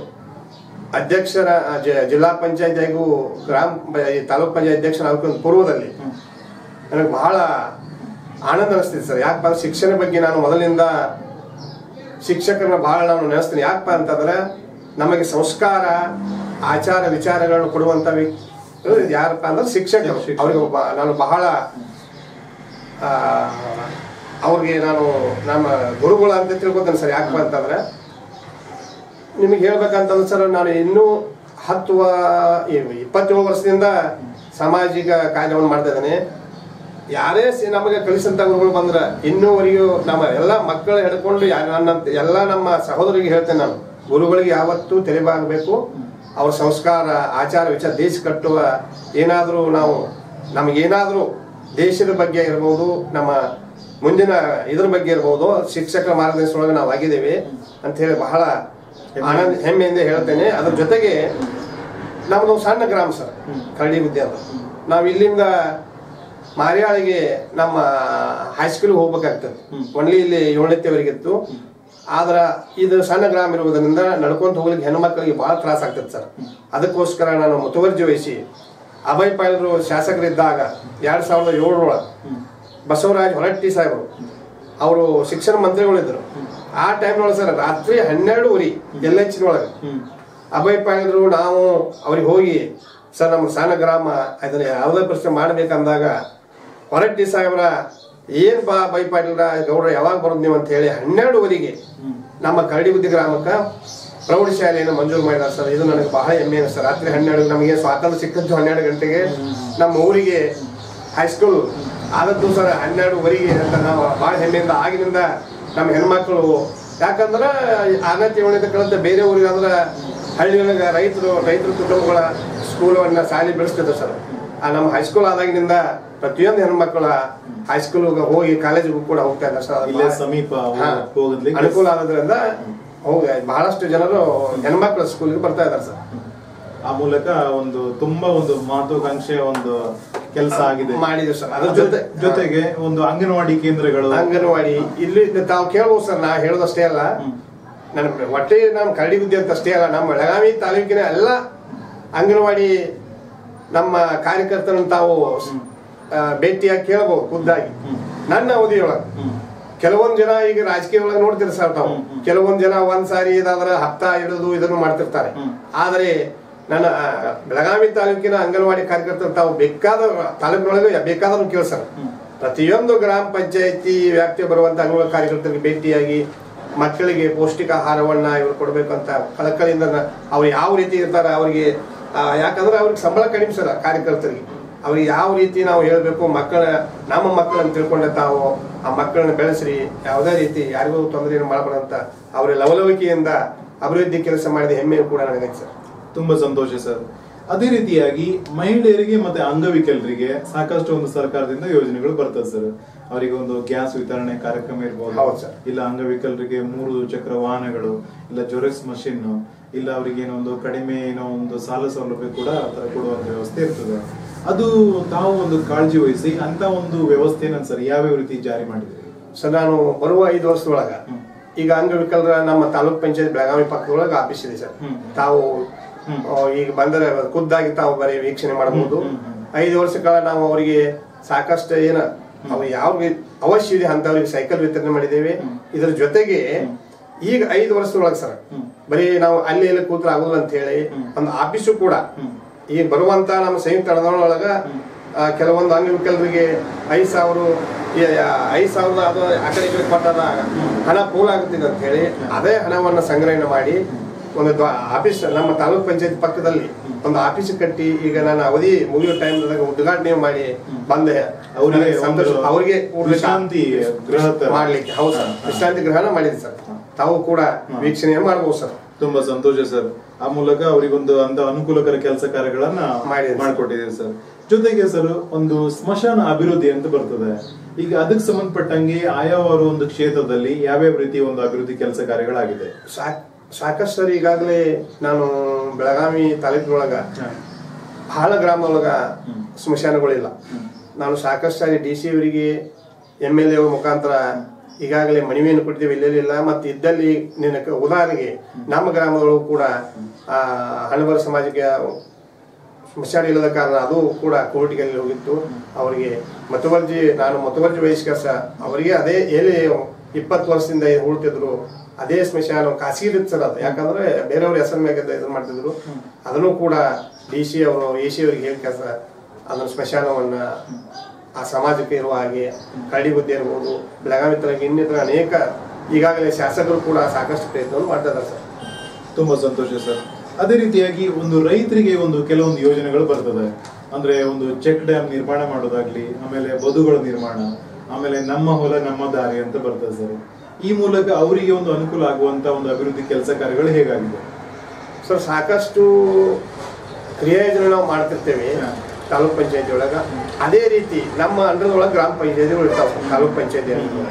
ಅಧ್ಯಕ್ಷರ ಜ- ಜಿಲ್ಲಾ ಪಂಚಾಯತ್ ಹಾಗೂ ಗ್ರಾಮ ಪ- ಈ ತಾಲೂಕ್ ಪಂಚಾಯತ್ ಅಧ್ಯಕ್ಷರಾಗೋಕ್ಕಿಂತ ಪೂರ್ವದಲ್ಲಿ ನನಗೆ ಬಹಳ ಆನಂದ ಅನಿಸ್ತಿದೆ ಸರ್ ಯಾಕಪ್ಪ ಅಂದ್ರೆ ಶಿಕ್ಷಣ ಬಗ್ಗೆ ನಾನು ಮೊದಲಿನಿಂದ ಶಿಕ್ಷಕರನ್ನ ಬಹಳ ನಾನು ನೆನೆಸ್ತೀನಿ ಯಾಕಪ್ಪ ಅಂತಂದ್ರೆ ನಮಗೆ ಸಂಸ್ಕಾರ ಆಚಾರ ವಿಚಾರಗಳನ್ನು ಕೊಡುವಂತ ವ್ಯಕ್ತಿ ಯಾರಪ್ಪ ಅಂದ್ರೆ ಶಿಕ್ಷಕರು ಶಿಕ್ಷಕರು. ಅವ್ರಿಗೆ ಒಬ್ಬ ನಾನು ಬಹಳ ಆ, ಅವ್ರಿಗೆ ನಾನು ನಮ್ಮ ಗುರುಗಳು ಅಂತ ತಿಳ್ಕೊತೇನೆ ಸರ್ ಯಾಕಪ್ಪ ಅಂತಂದ್ರೆ ನಿಮಗೆ ಹೇಳ್ಬೇಕಂತಂದ್ರೆ ಸರ್ ನಾನು ಇನ್ನೂ ಹತ್ತು ವ- ಈ- ಇಪ್ಪತ್ತೇಳು ವರ್ಷದಿಂದ ಸಾಮಾಜಿಕ ಕಾರ್ಯವನ್ನು ಮಾಡ್ತಾ ಇದ್ದೇನೆ ಯಾರೇ ಸಿ- ನಮಗೆ ಕಲಿಸಂತ ಗುರುಗಳು ಬಂದ್ರೆ ಇನ್ನೂವರೆಗೂ ನಮ್ಮ ಎಲ್ಲ ಮಕ್ಕಳು ಹಿಡ್ಕೊಂಡು ಯಾ- ನನ್ನ ಎಲ್ಲ ನಮ್ಮ ಸಹೋದರಿಗೆ ಹೇಳ್ತೇನೆ ನಾನು ಗುರುಗಳಿಗೆ ಯಾವತ್ತೂ ತೆರೆಬಾಗಬೇಕು ಅವ್ರ ಸಂಸ್ಕಾರ ಆಚಾರ ವಿಚಾರ ದೇಶ ಕಟ್ಟುವ ಏನಾದರೂ ನಾವು ನಮಗೇನಾದರೂ ದೇಶದ ಬಗ್ಗೆ ಇರ್ಬೋದು ನಮ್ಮ ಮುಂದಿನ ಇದ್ರ ಬಗ್ಗೆ ಇರ್ಬೋದು ಶಿಕ್ಷಕರ ಮಾರ್ಗದರ್ಶನೊಳಗೆ ನಾವು ಆಗಿದ್ದೇವೆ ಅಂತ ಹೇಳಿ ಬಹಳ ಆನಂದ ಹೆಮ್ಮೆಯಿಂದ ಹೇಳ್ತೇನೆ ಅದ್ರ ಜೊತೆಗೆ ನಮ್ದು ಸಣ್ಣ ಗ್ರಾಮ ಸರ್ ಕರಡಿ ಗುದ್ದೆ ಅಂತ ನಾವು ಇಲ್ಲಿಂದ ಮಾರಿಯಾಳಿಗೆ ನಮ್ಮ ಹೈಸ್ಕೂಲ್ಗೆ ಹೋಗ್ಬೇಕಾಗ್ತದೆ ಒನ್ಲಿ ಇಲ್ಲಿ ಏಳನೇವರೆಗೆ ಇತ್ತು ಆದ್ರ ಇದು ಸಣ್ಣ ಗ್ರಾಮ ಇರುವುದರಿಂದ ನಡ್ಕೊಂತ ಹೋಗ್ಲಿಕ್ಕೆ ಹೆಣ್ಮಕ್ಳಿಗೆ ಬಹಳ ತ್ರಾಸ ಆಗ್ತದೆ ಸರ್ ಅದಕ್ಕೋಸ್ಕರ ನಾನು ಮುತುವರ್ಜಿ ವಹಿಸಿ ಅಭಯ್ ಪಾಯಲರು ಶಾಸಕರಿದ್ದಾಗ ಎರಡ್ ಸಾವಿರದ ಏಳರೊಳಗೆ ಬಸವರಾಜ್ ಹೊರಟ್ಟಿ ಸಾಹೇಬರು ಅವರು ಶಿಕ್ಷಣ ಮಂತ್ರಿಗಳಿದ್ರು ಆ ಟೈಮ್ನೊಳಗೆ ಸರ್ ರಾತ್ರಿ ಹನ್ನೆರಡುವರೆ ಎಲ್ ಎಚ್ ಒಳಗೆ ಹ್ಮ್ ಅಭಯ್ ಪಾಯಲರು ನಾವು ಅವ್ರಿಗೆ ಹೋಗಿ ಸರ್ ನಮ್ಮ ಸಣ್ಣ ಗ್ರಾಮ ಅದನ್ನ ಯಾವುದೇ ಪ್ರಶ್ನೆ ಮಾಡ್ಬೇಕಂದಾಗ ಹೊರಟ್ಟಿ ಸಾಹೇಬ್ರ ಏನ್ ಬಾ ಅಭಯ್ ಪಾಟೀಲ್ರ ಗೌಡ್ರ ಯಾವಾಗ ಬರೋದು ನೀವು ಅಂತ ಹೇಳಿ ಹನ್ನೆರಡುವರೆಗೆ ನಮ್ಮ ಕರಡಿಗುದ್ದಿ ಗ್ರಾಮಕ್ಕೆ ಪ್ರೌಢಶಾಲೆಯನ್ನು ಮಂಜೂರು ಮಾಡಿದಾರೆ ಸರ್ ಇದು ನನಗೆ ಬಹಳ ಹೆಮ್ಮೆ ಅನಿಸ್ತು ರಾತ್ರಿ ಹನ್ನೆರಡು ನಮಗೆ ಸ್ವಾತಂತ್ರ್ಯ ಸಿಕ್ಕದ್ದು ಹನ್ನೆರಡು ಗಂಟೆಗೆ ನಮ್ಮ ಊರಿಗೆ ಹೈಸ್ಕೂಲ್ ಆದದ್ದು ಸರ್ ಹನ್ನೆರಡುವರೆಗೆ ಅಂತ ನಾವು ಬಹಳ ಹೆಮ್ಮೆಯಿಂದ ಆಗಿನಿಂದ ನಮ್ಮ ಹೆಣ್ಮಕ್ಳು ಯಾಕಂದ್ರೆ ಆರನೇ ಏಳನೇ ಕಳೆದ ಬೇರೆ ಊರಿಗೆ ಅಂದ್ರೆ ಹಳ್ಳಿಯೊಳಗೆ ರೈತರು ರೈತರ ಕುಟುಂಬಗಳ ಸ್ಕೂಲನ್ನ ಶಾಲೆ ಬೆಳೆಸ್ತಿದ್ರು ಸರ್ ಆ ನಮ್ಮ ಹೈಸ್ಕೂಲ್ ಆದಾಗಿನಿಂದ ಪ್ರತಿಯೊಂದು ಹೆಣ್ಮಕ್ಳ ಹೈಸ್ಕೂಲ್ಗೆ ಹೋಗಿ ಕಾಲೇಜಿಗೂ ಕೂಡ ಹೋಗ್ತಾ ಇದ್ದಾರೆ ಸರ್ ಅದು ಇಲ್ಲೇ ಬಹಳ- ಸಮೀಪ ಹಾ. ಹೋಗೋದ್ಲಿಕ್ಕೆ ಅನುಕೂಲ ಆಗೋದ್ರಿಂದ ಹೋಗಿ ಬಹಳಷ್ಟು ಜನರು ಹೆಣ್ಮಕ್ಳ ಸ್ಕೂಲ್ಗೆ ಬರ್ತಾ ಇದ್ದಾರೆ ಸರ್ ಆ ಮೂಲಕ ಒಂದು ತುಂಬಾ ಒಂದು ಮಹತ್ವಾಕಾಂಕ್ಷೆಯ ಒಂದು ಕೆಲಸ ಆಗಿದೆ ಮಾಡಿದ್ರು ಸರ್ ಅದ್ರ ಅದ್ರ ಜೊತೆ ಜೊತೆಗೆ ಒಂದು ಅಂಗನವಾಡಿ ಕೇಂದ್ರಗಳು ಅಂಗನವಾಡಿ ಇಲ್ಲಿ ತಾವು ಕೇಳ್ಬೋದು ಸರ್ ನಾ ಹೇಳೋದಷ್ಟೇ ಅಲ್ಲ ನನ್ನ ಹೊಟ್ಟೆ ನಮ್ಮ ಕರಡಿ ಬುದ್ಧಿ ಅಂತ ಅಷ್ಟೇ ಅಲ್ಲ ನಮ್ಮ ಬೆಳಗಾವಿ ತಾಲೂಕಿನ ಎಲ್ಲ ಅಂಗನವಾಡಿ ನಮ್ಮ ಕಾರ್ಯಕರ್ತರನ್ನು ತಾವು ಆ, ಭೇಟಿಯಾಗಿ ಕೇಳಬಹುದು ಖುದ್ದಾಗಿ ಹ್ಮ್. ನನ್ನ ಅವಧಿಯೊಳಗೆ ಹ್ಮ್. ಕೆಲವೊಂದ್ ಜನ ಈಗ ರಾಜಕೀಯ ಒಳಗೆ ನೋಡ್ತೀರಿ ಸರ್ ತಾವು ಹ್ಮ್, ಹ್ಮ್. ಕೆಲವೊಂದ್ ಜನ ಒಂದ್ ಸಾರಿ ಇದಾದ್ರೆ ಹಪ್ತ ಹಿಡಿದು ಇದನ್ನು ಮಾಡ್ತಿರ್ತಾರೆ ಹ್ಮ್. ಆದರೆ ನನ್ನ ಆ, ಬೆಳಗಾವಿ ತಾಲೂಕಿನ ಅಂಗನವಾಡಿ ಕಾರ್ಯಕರ್ತರು ತಾವು ಬೇಕಾದ ತಾಲೂಕಿನೊಳಗೆ ಬೇಕಾದ್ರೂ ಕೇಳ್ಸರ್ ಹ್ಮ್. ಪ್ರತಿಯೊಂದು ಗ್ರಾಮ ಪಂಚಾಯತಿ ವ್ಯಾಪ್ತಿಗೆ ಬರುವಂತ ಅಂಗನವಾಡಿ ಕಾರ್ಯಕರ್ತರಿಗೆ ಭೇಟಿಯಾಗಿ ಮಕ್ಕಳಿಗೆ ಪೌಷ್ಟಿಕ ಆಹಾರವನ್ನ ಇವರು ಕೊಡ್ಬೇಕಂತ ಕಳಕಳಿಯಿಂದ ನ- ಅವ್ರು ಯಾವ ರೀತಿ ಇರ್ತಾರೆ ಅವರಿಗೆ ಯಾಕಂದ್ರೆ ಅವ್ರಿಗೆ ಸಂಬಳ ಕಡಿಮೆ ಸರ್ ಕಾರ್ಯಕರ್ತರಿಗೆ ಅವ್ರಿಗೆ ಯಾವ ರೀತಿ ನಾವು ಹೇಳ್ಬೇಕು ಮಕ್ಕಳ ನಮ್ಮ ಮಕ್ಕಳನ್ನ ತಿಳ್ಕೊಂಡೆ ತಾವು ಆ ಮಕ್ಕಳನ್ನ ಬೆಳೆಸ್ರಿ ಯಾವುದೇ ರೀತಿ ಯಾರಿಗೂ ತೊಂದರೆಯನ್ನು ಮಾಡಬಾರ್ದಂತ ಅವರ ಲವಲವಿಕೆಯಿಂದ ಅಭಿವೃದ್ಧಿ ಕೆಲಸ ಮಾಡಿದ ಹೆಮ್ಮೆ ಕೂಡ ನನಗೈತೆ ಸರ್ ತುಂಬಾ ಸಂತೋಷ ಸರ್ ಅದೇ ರೀತಿಯಾಗಿ ಮಹಿಳೆಯರಿಗೆ ಮತ್ತೆ ಅಂಗವಿಕಲರಿಗೆ ಸಾಕಷ್ಟು ಒಂದು ಸರ್ಕಾರದಿಂದ ಯೋಜನೆಗಳು ಬರ್ತದೆ ಸರ್ ಅವರಿಗೆ ಒಂದು ಗ್ಯಾಸ್ ವಿತರಣೆ ಕಾರ್ಯಕ್ರಮ ಇರ್ಬೋದು ಹೌದು ಸರ್. ಇಲ್ಲ ಅಂಗವಿಕಲರಿಗೆ ಮೂರು ಚಕ್ರ ವಾಹನಗಳು ಇಲ್ಲ ಜೊರೆಕ್ಸ್ ಮಷಿನ್ ಇಲ್ಲ ಅವರಿಗೆ ಏನೋ ಒಂದು ಕಡಿಮೆ ಏನೋ ಒಂದು ಸಾಲ ಸೌಲಭ್ಯ ಕೂಡ ಆ ಥರ ಕೊಡುವಂತ ವ್ಯವಸ್ಥೆ ಇರ್ತದೆ ಅದು ತಾವು ಒಂದು ಕಾಳಜಿ ವಹಿಸಿ ಅಂತ ಒಂದು ವ್ಯವಸ್ಥೆನ ಸರ್ ಯಾವ್ಯಾವ ರೀತಿ ಜಾರಿ ಮಾಡಿದ್ರಿ ಸರ್ ನಾನು ಬರುವ ಐದು ವರ್ಷದೊಳಗ ಹ್ಮ್. ಈಗ ಅಂಗವಿಕಲರ ನಮ್ಮ ತಾಲೂಕ್ ಪಂಚಾಯತ್ ಬೆಳಗಾವಿ ಪಕ್ಕದೊಳಗೆ ಆಫೀಸ್ ಇದೆ ಸರ್ ಹ್ಮ್. ತಾವು ಹ್ಮ್. ಆ, ಈಗ ಬಂದರೆ ಖುದ್ದಾಗಿ ತಾವು ಬರೀ ವೀಕ್ಷಣೆ ಮಾಡಬಹುದು ಹ್ಮ್, ಹ್ಮ್, ಹ್ಮ್. ಐದು ವರ್ಷ ಕಾಲ ನಾವು ಅವರಿಗೆ ಸಾಕಷ್ಟು ಏನ ಅವ್ರು ಯಾವ ಅವಶ್ಯ ಇದೆ ಅಂತವ್ರಿಗೆ ಸೈಕಲ್ ವಿತರಣೆ ಮಾಡಿದ್ದೇವೆ ಇದರ ಜೊತೆಗೆ ಈಗ ಐದು ವರ್ಷದೊಳಗೆ ಸರ್ ಹ್ಮ್. ಬರೀ ನಾವು ಅಲ್ಲಿ ಇಲ್ಲಿ ಕೂತ್ರ ಆಗೋದಿಲ್ಲ ಅಂತ ಹೇಳಿ ಒಂದು ಆಫೀಸು ಕೂಡ ಹ್ಮ್. ಈಗ ಬರುವಂತ ನಮ್ಮ ಸಂಯುಕ್ತ ಅನುದಾನದೊಳಗ ಆ, ಕೆಲವೊಂದು ಅಂಗವಿಕಲರಿಗೆ ಐದು ಸಾವಿರ ಈ- ಐದು ಸಾವಿರದ ಅದು ಆ ಕಡೆ ಈ ಕಡೆ ಕೊಟ್ಟಾಗ ಹಣ ಪೂಲ್ ಆಗುತ್ತಿದೆ ಅಂತ ಹೇಳಿ ಅದೇ ಹಣವನ್ನು ಸಂಗ್ರಹಣೆ ಮಾಡಿ ಒಂದು ದ್ವ- ಆಫೀಸ್ ನಮ್ಮ ತಾಲೂಕ್ ಪಂಚಾಯತ್ ಪಕ್ಕದಲ್ಲಿ ಒಂದು ಆಫೀಸ್ ಕಟ್ಟಿ ಈಗ ನನ್ನ ಅವಧಿ ಮುಗಿಯೋ ಟೈಮ್ ಉದ್ಘಾಟನೆ ಮಾಡಿ ಬಂದೆ ಅವ್ರಿಗೆ ನನಗೆ ಸಂತೋಷ ಒಂದು ಅವ್ರಿಗೆ ವಿಶ್ರಾಂತಿ ಗೃಹ ತರ. ಮಾಡ್ಲಿಕ್ಕೆ ಹೌದು ಸರ್ ವಿಶ್ರಾಂತಿ ಗ್ರಹಣ ಮಾಡಿದೆ ಸರ್ ತಾವು ಕೂಡ ವೀಕ್ಷಣೆ ಮಾಡ್ಬೋದು ಸರ್ ತುಂಬಾ ಸಂತೋಷ ಸರ್ ಆ ಮೂಲಕ ಅವರಿಗೊಂದು ಅಂತ ಅನುಕೂಲಕರ ಕೆಲಸ ಕಾರ್ಯಗಳನ್ನ ಮಾಡಿದೆ. ಮಾಡಿಕೊಟ್ಟಿದೆ ಸರ್ ಜೊತೆಗೆ ಸರ್ ಒಂದು ಸ್ಮಶಾನ ಅಭಿವೃದ್ಧಿ ಅಂತ ಬರ್ತದೆ ಈಗ ಅದಕ್ಕೆ ಸಂಬಂಧಪಟ್ಟಂಗೆ ಆಯಾವಾರು ಒಂದು ಕ್ಷೇತ್ರದಲ್ಲಿ ಯಾವ್ಯಾವ ರೀತಿ ಒಂದು ಅಭಿವೃದ್ಧಿ ಕೆಲಸ ಕಾರ್ಯಗಳಾಗಿದೆ ಸಾಕ್ ಸಾಕಷ್ಟು ಸರ್ ಈಗಾಗಲೇ ನಾನು ಬೆಳಗಾವಿ ತಾಲೂಕಿನೊಳಗ ಬಹಳ ಗ್ರಾಮದೊಳಗ ಸ್ಮಶಾನಗಳಿಲ್ಲ ನಾನು ಸಾಕಷ್ಟು ಸಾರಿ ಡಿ ಸಿ ಅವರಿಗೆ ಎಮ್ ಎಲ್ ಎ ಮುಖಾಂತರ ಈಗಾಗಲೇ ಮನವಿಯನ್ನು ಕೊಟ್ಟಿದ್ದೇವೆ ಇಲ್ಲೆಲ್ಲ ಮತ್ತು ಇದ್ದಲ್ಲಿ ನಿನಗೆ ಉದಾಹರಣೆಗೆ ನಮ್ಮ ಗ್ರಾಮದೊಳಗೂ ಕೂಡ ಆ, ಹಣಬರ ಸಮಾಜಕ್ಕೆ ಸ್ಮಶಾನ ಇಲ್ಲದ ಕಾರಣ ಅದು ಕೂಡ ಕೋರ್ಟ್ಗೆ ಹೋಗಿತ್ತು ಅವರಿಗೆ ಮತವರ್ಜಿ ನಾನು ಮತವರ್ಜಿ ವಹಿಸಿಕ ಸಹ ಅವರಿಗೆ ಅದೇ ಎಲ್ಲಿ ಇಪ್ಪತ್ತು ವರ್ಷದಿಂದ ಉಳ್ತಿದ್ರು ಅದೇ ಸ್ಮಶಾನ ಖಾಸಗಿ ಇತ್ತು ಸರ್ ಅದು ಯಾಕಂದ್ರೆ ಬೇರೆಯವ್ರ ಹೆಸರು ಮ್ಯಾಗ ಇದನ್ನ ಮಾಡ್ತಿದ್ರು ಅದನ್ನು ಕೂಡ ಡಿ ಸಿ ಅವರು ಎ ಸಿ ಅವರಿಗೆ ಹೇಳಿ ಕೆಲಸ ಅದನ್ನ ಸ್ಮಶಾನವನ್ನ ಆ ಸಮಾಜಕ್ಕೆ ಇರುವ ಹಾಗೆ ಕರಡಿ ಹುದ್ದೆ ಇರ್ಬೋದು ಬೆಳಗಾವಿ ತರಗೆ ಇನ್ನಿತರ ಅನೇಕ ಈಗಾಗಲೇ ಶಾಸಕರು ಕೂಡ ಸಾಕಷ್ಟು ಪ್ರಯತ್ನವನ್ನು ಮಾಡ್ತಾ ಇದ್ದಾರೆ ಸರ್ ತುಂಬಾ ಸಂತೋಷ ಸರ್ ಅದೇ ರೀತಿಯಾಗಿ ಒಂದು ರೈತರಿಗೆ ಒಂದು ಕೆಲವೊಂದು ಯೋಜನೆಗಳು ಬರ್ತದೆ ಅಂದ್ರೆ ಒಂದು ಚೆಕ್ ಡ್ಯಾಮ್ ನಿರ್ಮಾಣ ಮಾಡೋದಾಗ್ಲಿ ಆಮೇಲೆ ಬದುಗಳ ನಿರ್ಮಾಣ ಆಮೇಲೆ ನಮ್ಮ ಹೊಲ ನಮ್ಮ ದಾರಿ ಅಂತ ಬರ್ತದೆ ಸರ್ ಈ ಮೂಲಕ ಅವರಿಗೆ ಒಂದು ಅನುಕೂಲ ಆಗುವಂತ ಒಂದು ಅಭಿವೃದ್ಧಿ ಕೆಲಸ ಕಾರ್ಯಗಳು ಹೇಗಾಗಿದೆ ಸರ್ ಸಾಕಷ್ಟು ಕ್ರಿಯಾಯೋಜನೆ ನಾವು ಮಾಡ್ತಿರ್ತೇವೆ ಹಾ. ತಾಲೂಕ್ ಪಂಚಾಯತಿ ಒಳಗ ಅದೇ ರೀತಿ ನಮ್ಮ ಅಂಡರ್ದೊಳಗೆ ಗ್ರಾಮ ಪಂಚಾಯತಿಗಳು ಇರ್ತಾವೆ ತಾಲೂಕ್ ಪಂಚಾಯತಿ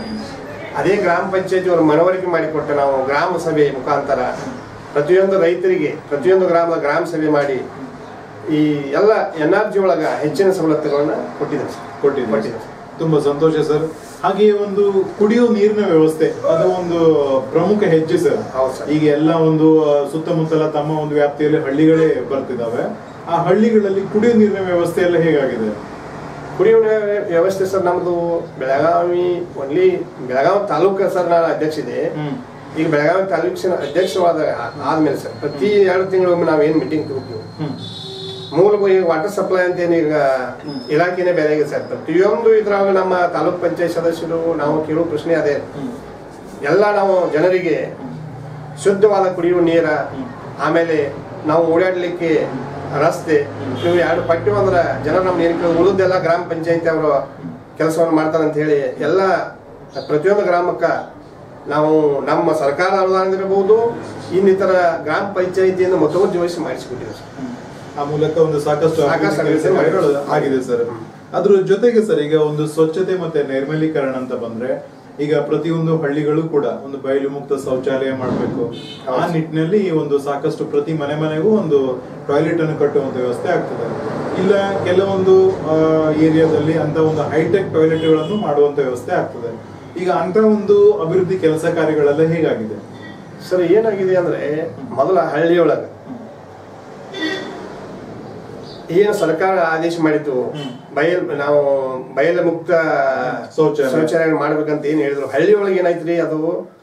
ಅದೇ ಗ್ರಾಮ ಪಂಚಾಯತಿ ಅವರು ಮನವರಿಕೆ ಮಾಡಿಕೊಟ್ಟು ನಾವು ಗ್ರಾಮ ಸಭೆ ಮುಖಾಂತರ ಪ್ರತಿಯೊಂದು ರೈತರಿಗೆ ಪ್ರತಿಯೊಂದು ಗ್ರಾಮದ ಗ್ರಾಮ ಸಭೆ ಮಾಡಿ ಈ ಎಲ್ಲ ಎನ್ ಆರ್ ಜಿ ಒಳಗ ಹೆಚ್ಚಿನ ಸವಲತ್ತುಗಳನ್ನ ಕೊಟ್ಟಿದ್ದಾರೆ ಸರ್. ಕೊಟ್ಟಿದ್ದೀವಿ ಕೊಟ್ಟಿದ್ದಾರೆ ತುಂಬಾ ಸಂತೋಷ ಸರ್ ಹಾಗೆಯೇ ಒಂದು ಕುಡಿಯುವ ನೀರಿನ ವ್ಯವಸ್ಥೆ ಅದು ಒಂದು ಪ್ರಮುಖ ಹೆಜ್ಜೆ ಸರ್ ಹೌದು ಸರ್. ಈಗ ಎಲ್ಲ ಒಂದು ಆ, ಸುತ್ತಮುತ್ತಲ ತಮ್ಮ ಒಂದು ವ್ಯಾಪ್ತಿಯಲ್ಲಿ ಹಳ್ಳಿಗಳೇ ಬರ್ತಿದಾವೆ ಆ ಹಳ್ಳಿಗಳಲ್ಲಿ ಕುಡಿಯುವ ನೀರಿನ ವ್ಯವಸ್ಥೆ ಎಲ್ಲ ಹೇಗಾಗಿದೆ ಕುಡಿಯುವ ನೀರಿನ ವ್ಯವಸ್ಥೆ ಸರ್ ನಮ್ದು ಬೆಳಗಾವಿ ಒನ್ಲಿ ಬೆಳಗಾವಿ ತಾಲೂಕು ಸರ್ ನಾನು ಅಧ್ಯಕ್ಷ ಇದೆ ಹ್ಮ್ ಈಗ ಬೆಳಗಾವಿ ತಾಲೂಕಿನ ಅಧ್ಯಕ್ಷವಾದ ಆದ್ಮೇಲೆ ಸರ್ ಪ್ರತಿ ಎರಡು ತಿಂಗಳಿಗೊಮ್ಮೆ ನಾವು ಏನು ಮೀಟಿಂಗ್ ತಗೋತೀವಿ ಹ್ಮ್ ಮೂಲಭೂತ ವಾಟರ್ ಸಪ್ಲೈ ಅಂತ ಏನು ಈಗ ಇಲಾಖೆನೇ ಬೇರೆ ಆಗಿದೆ ಸರ್ ಪ್ರತಿಯೊಂದು ಇದ್ರಾಗ ನಮ್ಮ ತಾಲೂಕ್ ಪಂಚಾಯತ್ ಸದಸ್ಯರು ನಾವು ಕೇಳೋ ಪ್ರಶ್ನೆ ಅದೇ ಹ್ಮ್ ಎಲ್ಲ ನಾವು ಜನರಿಗೆ ಶುದ್ಧವಾದ ಕುಡಿಯುವ ನೀರ ಆಮೇಲೆ ನಾವು ಓಡಾಡ್ಲಿಕ್ಕೆ ರಸ್ತೆ ಇವು ಎರಡು ಪಟ್ಟಿ ಅಂದ್ರೆ ಜನ ನಮ್ಮ ಏನಕ್ಕೆ ಉಳಿದೆಲ್ಲ ಗ್ರಾಮ ಪಂಚಾಯತಿ ಅವರು ಕೆಲಸವನ್ನು ಮಾಡ್ತಾರೆ ಅಂತ ಹೇಳಿ ಎಲ್ಲ ಪ್ರತಿಯೊಂದು ಗ್ರಾಮಕ್ಕ ನಾವು ನಮ್ಮ ಸರ್ಕಾರ ಅನುದಾನ ಇರಬಹುದು ಇನ್ನಿತರ ಗ್ರಾಮ ಪಂಚಾಯತಿಯಿಂದ ಮುತುವರ್ಜಿ ವಹಿಸಿ ಮಾಡಿಸಿಕೊಟ್ಟಿದ್ದೀವಿ ಸರ್ ಹ್ಮ್. ಆ ಮೂಲಕ ಒಂದು ಸಾಕಷ್ಟು ಸಾಕಷ್ಟು ಅಭಿವೃದ್ಧಿ ಕೆಲಸ ಅಭಿವೃದ್ಧಿ ಕಾರ್ಯಗಳು ಆಗಿದೆ ಸರ್ ಅದ್ರ ಜೊತೆಗೆ ಸರ್ ಈಗ ಒಂದು ಸ್ವಚ್ಛತೆ ಮತ್ತೆ ನೈರ್ಮಲೀಕರಣ ಅಂತ ಬಂದ್ರೆ ಈಗ ಪ್ರತಿಯೊಂದು ಹಳ್ಳಿಗಳು ಕೂಡ ಒಂದು ಬಯಲು ಮುಕ್ತ ಶೌಚಾಲಯ ಮಾಡಬೇಕು ಆ ನಿಟ್ಟಿನಲ್ಲಿ ಒಂದು ಸಾಕಷ್ಟು ಪ್ರತಿ ಮನೆ ಮನೆಗೂ ಒಂದು ಟಾಯ್ಲೆಟ್ ಅನ್ನು ಕಟ್ಟುವಂತ ವ್ಯವಸ್ಥೆ ಆಗ್ತದೆ ಇಲ್ಲ ಕೆಲವೊಂದು ಏರಿಯಾದಲ್ಲಿ ಅಂತ ಒಂದು ಹೈಟೆಕ್ ಟಾಯ್ಲೆಟ್ಗಳನ್ನು ಮಾಡುವಂತ ವ್ಯವಸ್ಥೆ ಆಗ್ತದೆ ಈಗ ಅಂತ ಒಂದು ಅಭಿವೃದ್ಧಿ ಕೆಲಸ ಕಾರ್ಯಗಳೆಲ್ಲ ಹೇಗಾಗಿದೆ ಸರ್ ಏನಾಗಿದೆ ಅಂದ್ರೆ ಮೊದಲ ಹಳ್ಳಿಯೊಳಗೆ ಏನು ಸರ್ಕಾರ ಆದೇಶ ಮಾಡಿತ್ತು ಬಯಲ್ ನಾವು ಬಯಲ ಮುಕ್ತ ಶೌಚಾಲಯ. ಶೌಚಾಲಯ ಮಾಡ್ಬೇಕಂತ ಏನ್ ಹೇಳಿದ್ರು ಹಳ್ಳಿ ಒಳಗೆ ಏನಾಯ್ತ್ರಿ ಅದು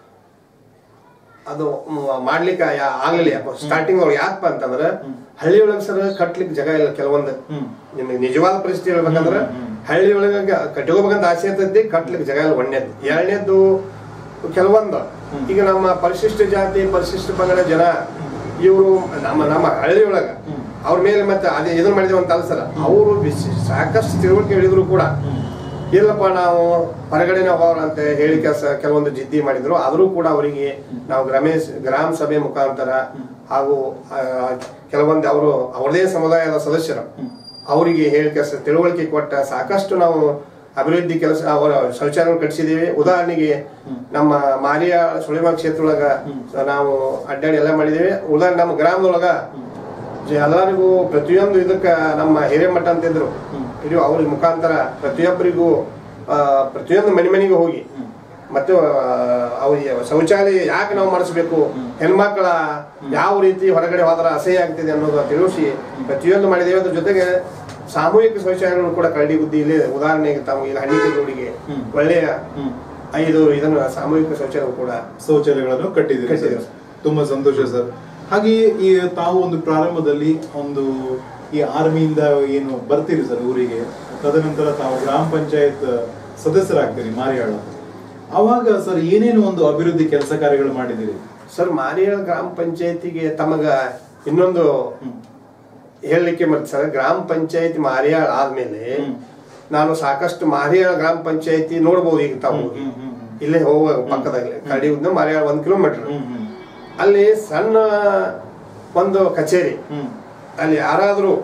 ಅದು ಮ- ಮಾಡ್ಲಿಕ್ಕೆ ಯಾ- ಆಗ್ಲಿಲ್ಲ ಸ್ಟಾರ್ಟಿಂಗ್ ಒಳಗೆ ಯಾಕಪ್ಪ ಅಂತಂದ್ರೆ ಹಳ್ಳಿ ಒಳಗೆ ಸರ್ ಕಟ್ಲಿಕ್ಕೆ ಜಾಗ ಇಲ್ಲ ಕೆಲವೊಂದು ಹ್ಮ್ ನಿಮಗೆ ನಿಜವಾದ ಪರಿಸ್ಥಿತಿ ಹೇಳ್ಬೇಕಂದ್ರೆ ಹಳ್ಳಿ ಒಳಗೆ ಕಟ್ಕೋಬೇಕಂತ ಆಸೆ ಇರ್ತೈತಿ ಕಟ್ಲಿಕ್ಕೆ ಜಾಗ ಇಲ್ಲ ಒಂದನೇದು ಎರಡನೇದು ಕೆಲವೊಂದು ಈಗ ನಮ್ಮ ಪರಿಶಿಷ್ಟ ಜಾತಿ ಪರಿಶಿಷ್ಟ ಪಂಗಡ ಜನ ಇವರು ನಮ್ಮ ನಮ್ಮ ಹಳ್ಳಿ ಒಳಗ ಅವ್ರ ಮೇಲೆ ಮತ್ತೆ ಅದೇ ಇದನ್ನ ಮಾಡಿದೇವೆ ಅಂತ ಅಲ್ಲ ಸರ್ ಅವರು ಸಾಕಷ್ಟು ತಿಳುವಳಿಕೆ ಹೇಳಿದ್ರು ಕೂಡ ಇಲ್ಲಪ್ಪ ನಾವು ಹೊರಗಡೆ ಹೋಗೋರು ಅಂತ ಹೇಳಿ ಕೆಲಸ ಕೆಲವೊಂದು ಜಿದ್ದಿ ಮಾಡಿದ್ರು ಆದರೂ ಕೂಡ ಅವರಿಗೆ ನಾವು ಗ್ರಾಮೇಶ್ ಗ್ರಾಮ ಸಭೆ ಮುಖಾಂತರ ಹಾಗೂ ಆ, ಕೆಲವೊಂದು ಅವರು ಅವರದೇ ಸಮುದಾಯದ ಸದಸ್ಯರು ಅವರಿಗೆ ಹೇಳಿ ಕೆಲಸ ತಿಳುವಳಿಕೆ ಕೊಟ್ಟ ಸಾಕಷ್ಟು ನಾವು ಅಭಿವೃದ್ಧಿ ಕೆಲಸ ಅವರ ಶೌಚಾಲಯ ಕಟ್ಟಿಸಿದೀವಿ ಉದಾಹರಣೆಗೆ ನಮ್ಮ ಮಾರಿಯ ಸುಳಿಮ ಕ್ಷೇತ್ರದೊಳಗ ನಾವು ಅಡ್ಡಾಡಿ ಎಲ್ಲ ಮಾಡಿದೀವಿ ಉದಾಹರಣೆ ನಮ್ಮ ಗ್ರಾಮದೊಳಗ ಜ- ಎಲ್ಲರಿಗೂ ಪ್ರತಿಯೊಂದು ಇದಕ್ಕ ನಮ್ಮ ಹಿರೇಮಠ ಅಂತಿದ್ರು ಇಡೀ ಅವ್ರ ಮುಖಾಂತರ ಪ್ರತಿಯೊಬ್ಬರಿಗೂ ಆ, ಪ್ರತಿಯೊಂದು ಮನೆ ಮನೆಗೆ ಹೋಗಿ ಮತ್ತು ಆ, ಅವ್ರಿಗೆ ಶೌಚಾಲಯ ಯಾಕೆ ನಾವು ಮಾಡಿಸ್ಬೇಕು ಹೆಣ್ಮಕ್ಳ ಯಾವ ರೀತಿ ಹೊರಗಡೆ ಹೋದ್ರೆ ಅಸಹ್ಯ ಆಗ್ತಿದೆ ಅನ್ನೋದು ತಿಳಿಸಿ ಪ್ರತಿಯೊಂದು ಮಾಡಿದ್ದೇವೆ ಅದ್ರ ಜೊತೆಗೆ ಸಾಮೂಹಿಕ ಶೌಚಾಲಯಗಳು ಕೂಡ ಕರಡಿ ಬುದ್ಧಿ ಇಲ್ಲಿ ಉದಾಹರಣೆಗೆ ತಾವು ಇಲ್ಲಿ ಹಳ್ಳಿ ರೋಡಿಗೆ ಹ್ಮ್. ಒಳ್ಳೆಯ ಹ್ಮ್ ಐದು ಇದನ್ನು ಸಾಮೂಹಿಕ ಶೌಚಾಲಯ ಕೂಡ ಶೌಚಾಲಯಗಳನ್ನು ಕಟ್ಟಿದ್ದೀರಿ ಸರ್. ಕಟ್ಟಿದ್ದೀವಿ. ತುಂಬಾ ಸಂತೋಷ ಸರ್ ಹಾಗೆಯೇ ಈ ತಾವು ಒಂದು ಪ್ರಾರಂಭದಲ್ಲಿ ಒಂದು ಈ ಆರ್ಮಿಯಿಂದ ಏನು ಬರ್ತೀರಿ ಸರ್ ಊರಿಗೆ ತದನಂತರ ತಾವು ಗ್ರಾಮ ಪಂಚಾಯತ್ ಸದಸ್ಯರಾಗ್ತೀರಿ ಮಾರಿಯಾಳ ಅವಾಗ ಸರ್ ಏನೇನು ಒಂದು ಅಭಿವೃದ್ಧಿ ಕೆಲಸ ಕಾರ್ಯಗಳು ಮಾಡಿದಿರಿ ಸರ್ ಮಾರಿಯಾಳ ಗ್ರಾಮ ಪಂಚಾಯತಿಗೆ ತಮಗ ಇನ್ನೊಂದು ಹೇಳಲಿಕ್ಕೆ ಮತ್ತೆ ಸರ್ ಗ್ರಾಮ ಪಂಚಾಯತಿ ಮಾರಿಯಾಳ ಆದ್ಮೇಲೆ ಹ್ಮ್. ನಾನು ಸಾಕಷ್ಟು ಮಾರಿಯಾಳ ಗ್ರಾಮ ಪಂಚಾಯತಿ ನೋಡ್ಬೋದು ಈಗ ತಾವು ಹ್ಮ್, ಹ್ಮ್, ಹ್ಮ್. ಇಲ್ಲೇ ಹೋಗುವ ಪಕ್ಕದಾಗಲೇ ಕಡಿ ಉದ್ದ ಮಾರಿಯಾಳ ಒಂದ್ ಕಿಲೋಮೀಟರ್ ಹ್ಮ್ ಹ್ಮ್ ಅಲ್ಲಿ ಸಣ್ಣ ಒಂದು ಕಚೇರಿ ಹ್ಮ್ ಅಲ್ಲಿ ಯಾರಾದರೂ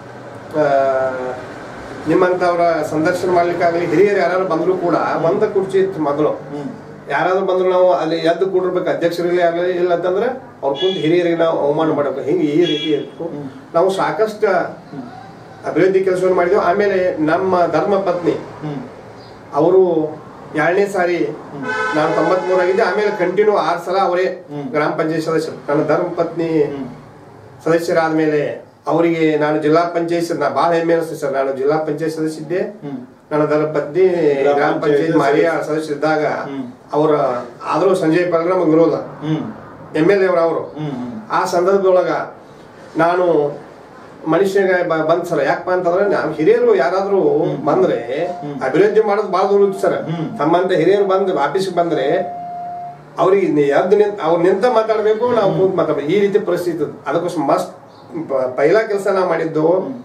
ನಿಮ್ಮಂತವ್ರ ಸಂದರ್ಶನ ಮಾಡ್ಲಿಕ್ಕಾಗಲಿ ಹಿರಿಯರು ಯಾರು ಬಂದ್ರು ಕೂಡ ಒಂದು ಕುರ್ಚಿ ಇತ್ತು ಮೊದಲು ಹ್ಮ್ ಯಾರಾದ್ರೂ ಬಂದ್ರು ನಾವು ಅಲ್ಲಿ ಎದ್ದು ಕೂಡಿರ್ಬೇಕು ಅಧ್ಯಕ್ಷರಲ್ಲಿ ಆಗಲಿ ಇಲ್ಲ ಅಂತಂದ್ರೆ ಅವ್ರ ಕುಂತ ಹಿರಿಯರಿಗೆ ನಾವು ಅವಮಾನ ಮಾಡಬೇಕು ಹಿಂಗೆ ಈ ರೀತಿ ಇತ್ತು ನಾವು ಸಾಕಷ್ಟು ಅಭಿವೃದ್ಧಿ ಕೆಲಸವನ್ನು ಮಾಡಿದೆವು ಆಮೇಲೆ ನಮ್ಮ ಧರ್ಮ ಪತ್ನಿ ಹ್ಮ್ ಅವರು ಎರಡನೇ ಸಾರಿ ನಾನು ತೊಂಬತ್ಮೂರಾಗಿದ್ದೆ ಆಮೇಲೆ ಕಂಟಿನ್ಯೂ ಆರು ಸಲ ಅವರೇ ಹ್ಮ್. ಗ್ರಾಮ ಪಂಚಾಯತ್ ಸದಸ್ಯರು ನನ್ನ ಧರ್ಮ ಪತ್ನಿ ಹ್ಮ್ ಸದಸ್ಯರಾದ ಮೇಲೆ ಅವರಿಗೆ ನಾನು ಜಿಲ್ಲಾ ಪಂಚಾಯತ್ ನಾ ಬಹಳ ಹೆಮ್ಮೆ ಅನಿಸ್ತು ಸರ್ ನಾನು ಜಿಲ್ಲಾ ಪಂಚಾಯತ್ ಸದಸ್ಯದ್ದೆ ಹ್ಮ್ ನನ್ನ ಧರ್ಮ ಪತ್ನಿ ಗ್ರಾಮ ಗ್ರಾಮ ಪಂಚಾಯತ್ ಪಂಚಾಯತ್ ಮಾರಿಯ ಸದಸ್ಯರಿದ್ದಾಗ ಹ್ಮ್. ಅವರ ಆದರೂ ಸಂಜಯ್ ಪಾಲ್ ನಮಗೆ ವಿರೋಧ ಹ್ಮ್ ಎಮ್ ಎಲ್ ಎ ಅವರು ಹ್ಮ್ ಹ್ಮ್ ಆ ಸಂದರ್ಭದೊಳಗ ನಾನು ಮನುಷ್ಯಗೆ ಬ- ಬಂದ್ ಸರ್ ಯಾಕಪ್ಪ ಅಂತಂದ್ರೆ ನಾವು ಹಿರಿಯರು ಯಾರಾದ್ರೂ ಬಂದ್ರೆ ಅಭಿವೃದ್ಧಿ ಮಾಡೋದು ಬಹಳ ದೂರ ಇತ್ತು ಸರ್ ಹ್ಮ್. ತಮ್ಮಂತ ಹಿರಿಯರು ಬಂದು ಆಫೀಸ್ಗೆ ಬಂದ್ರೆ ಅವ್ರಿಗೆ ಎದ್ದು ನಿಂತ ಅವ್ರು ನಿಂತ ಮಾತಾಡ್ಬೇಕು ನಾವು ಕೂತ್ ಮಾತಾಡ್ಬೇಕು ಈ ರೀತಿ ಪರಿಸ್ಥಿತಿ ಇತ್ತು. ಅದಕ್ಕೋಸ್ಕರ ಮಸ್ತ್ ಪ- ಪೈಲಾ ಕೆಲಸ ನಾವು ಮಾಡಿದ್ದು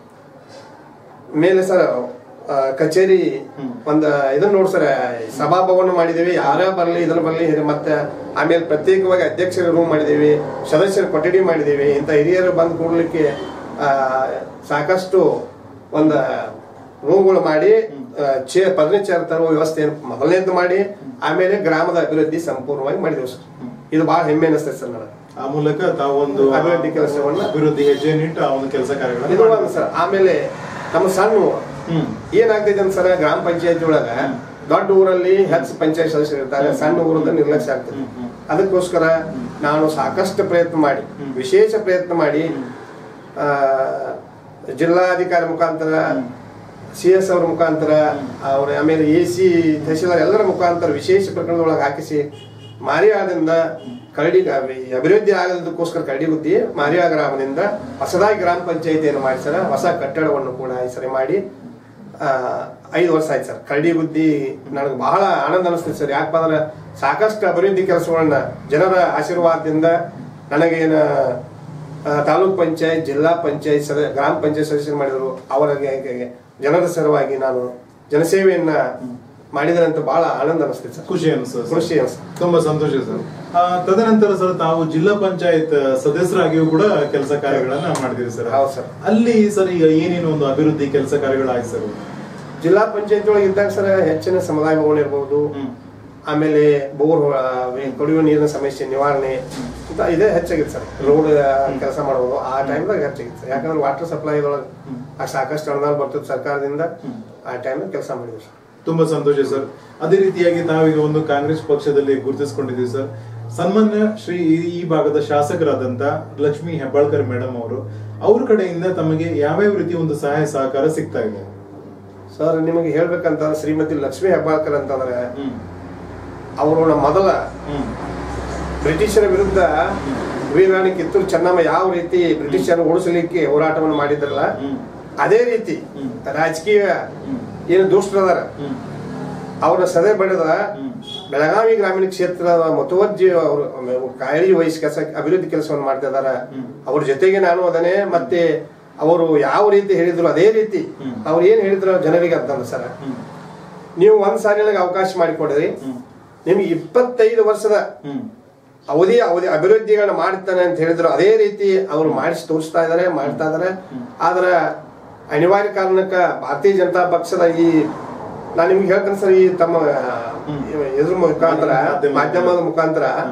ಮೇಲೆ ಸರ್ ಆ, ಕಚೇರಿ ಒಂದ್ ಇದನ್ನ ನೋಡಿ ಸರ್ ಸಭಾಭವನ ಮಾಡಿದೇವಿ ಯಾರೇ ಬರಲಿ ಇದನ್ನ ಬರಲಿ ಮತ್ತೆ ಆಮೇಲೆ ಪ್ರತ್ಯೇಕವಾಗಿ ಅಧ್ಯಕ್ಷರ ರೂಮ್ ಮಾಡಿದೇವಿ ಸದಸ್ಯರ ಕೊಠಡಿ ಮಾಡಿದೇವಿ ಇಂಥ ಹಿರಿಯರು ಬಂದು ಕೂಡ್ಲಿಕ್ಕೆ ಆ, ಸಾಕಷ್ಟು ಒಂದು ರೂಮ್ಗಳು ಮಾಡಿ ಚೇ ಫರ್ನಿಚರ್ ತರುವ ವ್ಯವಸ್ಥೆ ಮೊದಲನೇದು ಮಾಡಿ ಆಮೇಲೆ ಗ್ರಾಮದ ಅಭಿವೃದ್ಧಿ ಸಂಪೂರ್ಣವಾಗಿ ಮಾಡಿದೆವು ಸರ್ ಇದು ಬಹಳ ಹೆಮ್ಮೆ ಅನಿಸ್ತದೆ ಸರ್ ನನಗೆ ಆ ಮೂಲಕ ತಾವೊಂದು ಅಭಿವೃದ್ಧಿ ಕೆಲಸವನ್ನ ಅಭಿವೃದ್ಧಿ ಹೆಜ್ಜೆಯನ್ನಿಟ್ಟು ಆ ಒಂದು ಕೆಲಸ ಕಾರ್ಯಗಳನ್ನು ಇದು ಮಾಡಿದ್ದೀರಿ. ಒಂದು ಸರ್ ಆಮೇಲೆ ನಮ್ಮ ಸಣ್ಣ ಊರು. ಹ್ಮ್ ಏನಾಗ್ತೈತೆ ಅಂತ ಸರ್ ಗ್ರಾಮ ಪಂಚಾಯತಿ ಒಳಗ ದೊಡ್ಡ ಊರಲ್ಲಿ ಹೆಚ್ಚು ಪಂಚಾಯತ್ ಸದಸ್ಯರು ಇರ್ತಾರೆ ಸಣ್ಣ ಊರದ ನಿರ್ಲಕ್ಷ್ಯ ಆಗ್ತದೆ ಹ್ಮ್, ಹ್ಮ್. ಅದಕ್ಕೋಸ್ಕರ ನಾನು ಸಾಕಷ್ಟು ಪ್ರಯತ್ನ ಮಾಡಿ ವಿಶೇಷ ಪ್ರಯತ್ನ ಮಾಡಿ ಆ, ಜಿಲ್ಲಾಧಿಕಾರಿ ಮುಖಾಂತರ ಸಿ ಎಸ್ ಅವ್ರ ಮುಖಾಂತರ ಅವ್ರ ಆಮೇಲೆ ಎ ಸಿ ತಹಶೀಲ್ದಾರ್ ಎಲ್ಲರ ಮುಖಾಂತರ ವಿಶೇಷ ಪ್ರಕರಣದೊಳಗೆ ಹಾಕಿಸಿ ಮಾರಿಯಾದಿಂದ ಕರಡಿ ಅಭಿವೃದ್ಧಿ ಆಗೋದಕ್ಕೋಸ್ಕರ ಕರಡಿ ಬುದ್ಧಿ ಮಾರಿಯಾ ಗ್ರಾಮದಿಂದ ಹೊಸದಾಗಿ ಗ್ರಾಮ ಪಂಚಾಯತಿಯನ್ನು ಮಾಡಿ ಸರ್ ಹೊಸ ಕಟ್ಟಡವನ್ನು ಕೂಡ ಈ ಸರಿ ಮಾಡಿ ಆ, ಐದು ವರ್ಷ ಆಯ್ತು ಸರ್ ಕರಡಿ ಬುದ್ಧಿ ನನಗೆ ಬಹಳ ಆನಂದ ಅನಿಸ್ತದೆ ಸರ್ ಯಾಕಪ್ಪ ಅಂದ್ರೆ ಸಾಕಷ್ಟು ಅಭಿವೃದ್ಧಿ ಕೆಲಸಗಳನ್ನ ಜನರ ಆಶೀರ್ವಾದದಿಂದ ನನಗೇನು ಆ, ತಾಲೂಕ್ ಪಂಚಾಯತ್ ಜಿಲ್ಲಾ ಪಂಚಾಯತ್ ಸದ ಗ್ರಾಮ ಪಂಚಾಯತ್ ಸದಸ್ಯರು ಮಾಡಿದರು ಅವರಿಗೆ ಜನರ ಸಲುವಾಗಿ ನಾನು ಜನಸೇವೆಯನ್ನ ಮಾಡಿದ್ರಂತ ಬಹಳ ಆನಂದ ಅನಿಸ್ತದೆ ಸರ್ ಖುಷಿ ಅನಿಸ್ತದೆ ಸರ್. ಖುಷಿ ಅನಿಸ್ತದೆ ತುಂಬಾ ಸಂತೋಷ ಸರ್ ಆ, ತದನಂತರ ಸರ್ ತಾವು ಜಿಲ್ಲಾ ಪಂಚಾಯತ್ ಸದಸ್ಯರಾಗಿಯೂ ಕೂಡ ಕೆಲಸ ಕಾರ್ಯಗಳನ್ನ ಮಾಡಿದಿರಿ ಸರ್ ಹೌದು ಸರ್. ಅಲ್ಲಿ ಸರ್ ಈಗ ಏನೇನು ಒಂದು ಅಭಿವೃದ್ಧಿ ಕೆಲಸ ಕಾರ್ಯಗಳಾಗಿ ಸರ್ ಜಿಲ್ಲಾ ಪಂಚಾಯತ್ ಒಳಗೆ ಇದ್ದಾಗ ಸರ್ ಹೆಚ್ಚಿನ ಸಮುದಾಯ ಭವನ ಇರ್ಬೋದು ಹ್ಮ್ ಆಮೇಲೆ ಬೋರ್ ಕುಡಿಯುವ ನೀರಿನ ಸಮಸ್ಯೆ ನಿವಾರಣೆ ಅಂತ ಇದೇ ಹೆಚ್ಚಾಗಿತ್ತು ಸರ್ ರೋಡ್ ಕೆಲಸ ಮಾಡ್ಬೋದು ಆ ಟೈಮ್ದಾಗ ಹೆಚ್ಚಾಗಿತ್ತು ಸರ್ ಯಾಕಂದ್ರೆ ವಾಟರ್ ಸಪ್ಲೈ ಒಳಗೆ ಆ ಸಾಕಷ್ಟು ಅನುದಾನ ಬರ್ತಿತ್ತು ಸರ್ಕಾರದಿಂದ ಆ ಟೈಮ್ದಾಗ ಕೆಲಸ ಮಾಡಿದ್ವಿ ಸರ್ ತುಂಬಾ ಸಂತೋಷ ಸರ್ ಅದೇ ರೀತಿಯಾಗಿ ತಾವೀಗ ಒಂದು ಕಾಂಗ್ರೆಸ್ ಪಕ್ಷದಲ್ಲಿ ಗುರುತಿಸಿಕೊಂಡಿದ್ದೀವಿ ಸರ್ ಸನ್ಮಾನ್ಯ ಶ್ರೀ ಈ- ಈ ಭಾಗದ ಶಾಸಕರಾದಂತ ಲಕ್ಷ್ಮೀ ಹೆಬ್ಬಾಳ್ಕರ್ ಮೇಡಮ್ ಅವರು ಅವ್ರ ಕಡೆಯಿಂದ ತಮಗೆ ಯಾವ್ಯಾವ ರೀತಿ ಒಂದು ಸಹಾಯ ಸಹಕಾರ ಸಿಗ್ತಾ ಇದೆ ಸರ್ ನಿಮಗೆ ಹೇಳ್ಬೇಕಂತ ಶ್ರೀಮತಿ ಲಕ್ಷ್ಮೀ ಹೆಬ್ಬಾಳ್ಕರ್ ಅಂತಂದ್ರೆ ಹ್ಮ್ ಅವರು ನಮ್ಮ ಮೊದಲ ಹ್ಮ್ ಬ್ರಿಟಿಷರ ವಿರುದ್ಧ ವೀರಾಣಿ ಕಿತ್ತೂರು ಚೆನ್ನಮ್ಮ ಯಾವ ರೀತಿ ಬ್ರಿಟಿಷರ ಓಡಿಸಲಿಕ್ಕೆ ಹೋರಾಟವನ್ನು ಮಾಡಿದ್ರಲ್ಲ ಹ್ಮ್ ಅದೇ ರೀತಿ ಹ್ಮ್. ರಾಜಕೀಯ ಹ್ಮ್ ಏನು ದುಷ್ಟರದಾರ ಹ್ಮ್ ಅವರ ಸದೆ ಬಡಿದ ಹ್ಮ್. ಬೆಳಗಾವಿ ಗ್ರಾಮೀಣ ಕ್ಷೇತ್ರದ ಮುತುವರ್ಜಿ ಅವರು ಕಾಳಜಿ ವಹಿಸಿ ಕೆಲಸ ಅಭಿವೃದ್ಧಿ ಕೆಲಸವನ್ನು ಮಾಡ್ತಾ ಇದಾರ ಹ್ಮ್. ಅವ್ರ ಜೊತೆಗೆ ನಾನು ಅದನ್ನೇ ಮತ್ತೆ ಅವರು ಯಾವ ರೀತಿ ಹೇಳಿದ್ರು ಅದೇ ರೀತಿ ಹ್ಮ್. ಅವ್ರು ಏನ್ ಹೇಳಿದ್ರು ಜನರಿಗೆ ಅಂತಂದ್ರೆ ಸರ್ ಹ್ಮ್ ನೀವು ಒಂದ್ ಸಾರಿ ನನಗೆ ಅವಕಾಶ ಮಾಡಿಕೊಡ್ರಿ ಹ್ಮ್ ನಿಮ್ಗೆ ಇಪ್ಪತ್ತೈದು ವರ್ಷದ ಹ್ಮ್ ಅವಧಿ ಅವಧಿ ಅಭಿವೃದ್ಧಿಗಳನ್ನ ಮಾಡ್ತಾನೆ ಅಂತ ಹೇಳಿದ್ರು ಅದೇ ರೀತಿ ಅವರು ಮಾಡಿಸಿ ತೋರಿಸ್ತಾ ಇದಾರೆ ಮಾಡ್ತಾ ಇದಾರೆ ಆದ್ರೆ ಅನಿವಾರ್ಯ ಕಾರಣಕ್ಕ ಭಾರತೀಯ ಜನತಾ ಪಕ್ಷದ ಈ ನಾನು ನಿಮ್ಗೆ ಹೇಳ್ತೇನೆ ಸರ್ ಈ ತಮ್ಮ ಹ್ಮ್. ಎದುರು ಮುಖಾಂತರ ಮಾಧ್ಯಮ- ಮಾಧ್ಯಮದ ಮುಖಾಂತರ ಹ್ಮ್.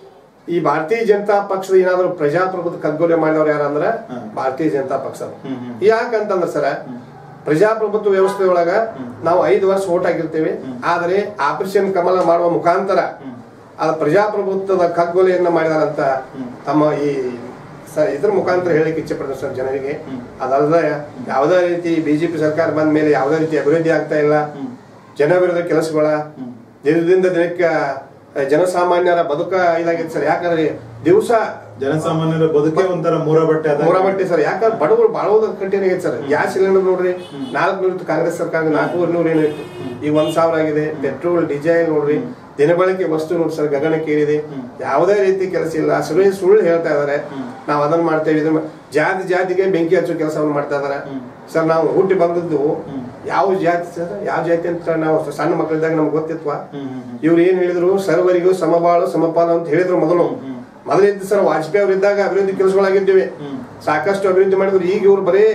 ಈ ಭಾರತೀಯ ಜನತಾ ಪಕ್ಷದ ಏನಾದ್ರು ಪ್ರಜಾಪ್ರಭುತ್ವ ಕಗ್ಗೊಲೆ ಮಾಡಿದವ್ರು ಯಾರಂದ್ರ ಹ್ಮ್. ಭಾರತೀಯ ಜನತಾ ಪಕ್ಷ ಹ್ಮ್ ಹ್ಮ್ ಯಾಕಂತಂದ್ರ ಸರ ಪ್ರಜಾಪ್ರಭುತ್ವ ವ್ಯವಸ್ಥೆ ಒಳಗ ನಾವು ಐದು ವರ್ಷ ಓಟ್ ಹಾಕಿರ್ತೇವೆ ಆದ್ರೆ ಆಪರೇಷನ್ ಕಮಲ ಮಾಡುವ ಮುಖಾಂತರ ಆ ಪ್ರಜಾಪ್ರಭುತ್ವದ ಕಗ್ಗೊಲೆಯನ್ನ ಮಾಡಿದಾರಂತ ತಮ್ಮ ಈ ಸ- ಇದ್ರ ಮುಖಾಂತರ ಹೇಳಿಕ್ಕೆ ಇಚ್ಛೆ ಪಡ್ತಾರೆ ಸರ್ ಜನರಿಗೆ ಅದಲ್ಲದೆ ಯಾವುದೇ ರೀತಿ ಬಿಜೆಪಿ ಸರ್ಕಾರ ಬಂದ ಮೇಲೆ ಯಾವುದೇ ರೀತಿ ಅಭಿವೃದ್ಧಿ ಆಗ್ತಾ ಇಲ್ಲ ಜನ ವಿರೋಧ ಕೆಲಸಗಳ ದಿನದಿಂದ ದಿನಕ್ಕೆ ಜನಸಾಮಾನ್ಯರ ಬದುಕ ಇದಾಗಿದೆ ಸರ್ ಯಾಕಂದ್ರೆ ದಿವಸ ಜನಸಾಮಾನ್ಯರ ಬದುಕೆ ಒಂಥರ ಮೂರ ಬಟ್ಟೆ ಆದಾಗ- ಮೂರ ಬಟ್ಟೆ ಸರ್ ಯಾಕಂದ್ರೆ ಬಡವರು ಬಾಳೋದು ಕಠಿಣ ಆಗೈತೆ ಸರ್ ಗ್ಯಾಸ್ ಸಿಲಿಂಡರ್ ನೋಡ್ರಿ ನಾಲ್ಕು ನೂರು ಕಾಂಗ್ರೆಸ್ ಸರ್ಕಾರ ನಾಲ್ಕೂವರೆ ನೂರು ಏನಿತ್ತು ಈಗ ಒಂದ್ ಸಾವಿರ ಆಗಿದೆ ಪೆಟ್ರೋಲ್ ಡೀಸೆಲ್ ನೋಡ್ರಿ ದಿನಬಳಕೆ ವಸ್ತು ನೋಡಿ ಸರ್ ಗಗನಕ್ಕೆ ಏರಿದೆ ಯಾವುದೇ ರೀತಿ ಕೆಲಸ ಇಲ್ಲ ಸುಳ್ಳು ಸುಳ್ಳು ಹೇಳ್ತಾ ಇದಾರೆ ನಾವು ಅದನ್ನ ಮಾಡ್ತೇವೆ ಇದನ್ನ ಮಾ- ಜಾತಿ ಜಾತಿಗೆ ಬೆಂಕಿ ಹಚ್ಚೋ ಕೆಲಸವನ್ನು ಮಾಡ್ತಾ ಇದಾರೆ ಸರ್ ನಾವು ಹುಟ್ಟಿ ಬಂದದ್ದು ಯಾವ ಜಾತಿ ಸರ್ ಯಾವ ಜಾತಿ ಅಂತ ನಾವು ಸಣ್ಣ ಮಕ್ಕಳಿದ್ದಾಗ ನಮ್ಗೆ ಗೊತ್ತಿತ್ವಾ ಹ್ಮ್ ಹ್ಮ್ ಹ್ಮ್ ಇವ್ರು ಏನ್ ಹೇಳಿದ್ರು ಸರ್ವರಿಗೂ ಸಮಬಾಳು ಸಮಪಾಲು ಅಂತ ಹೇಳಿದ್ರು ಮೊದಲು ಮೊದಲಿದ್ದು ಸರ್ ವಾಜಪೇಯಿ ಅವರು ಇದ್ದಾಗ ಅಭಿವೃದ್ಧಿ ಕೆಲಸಗಳಾಗಿದ್ದೀವಿ ಹ್ಮ್. ಸಾಕಷ್ಟು ಅಭಿವೃದ್ಧಿ ಮಾಡಿದ್ರು ಈಗ ಇವ್ರು ಬರೀ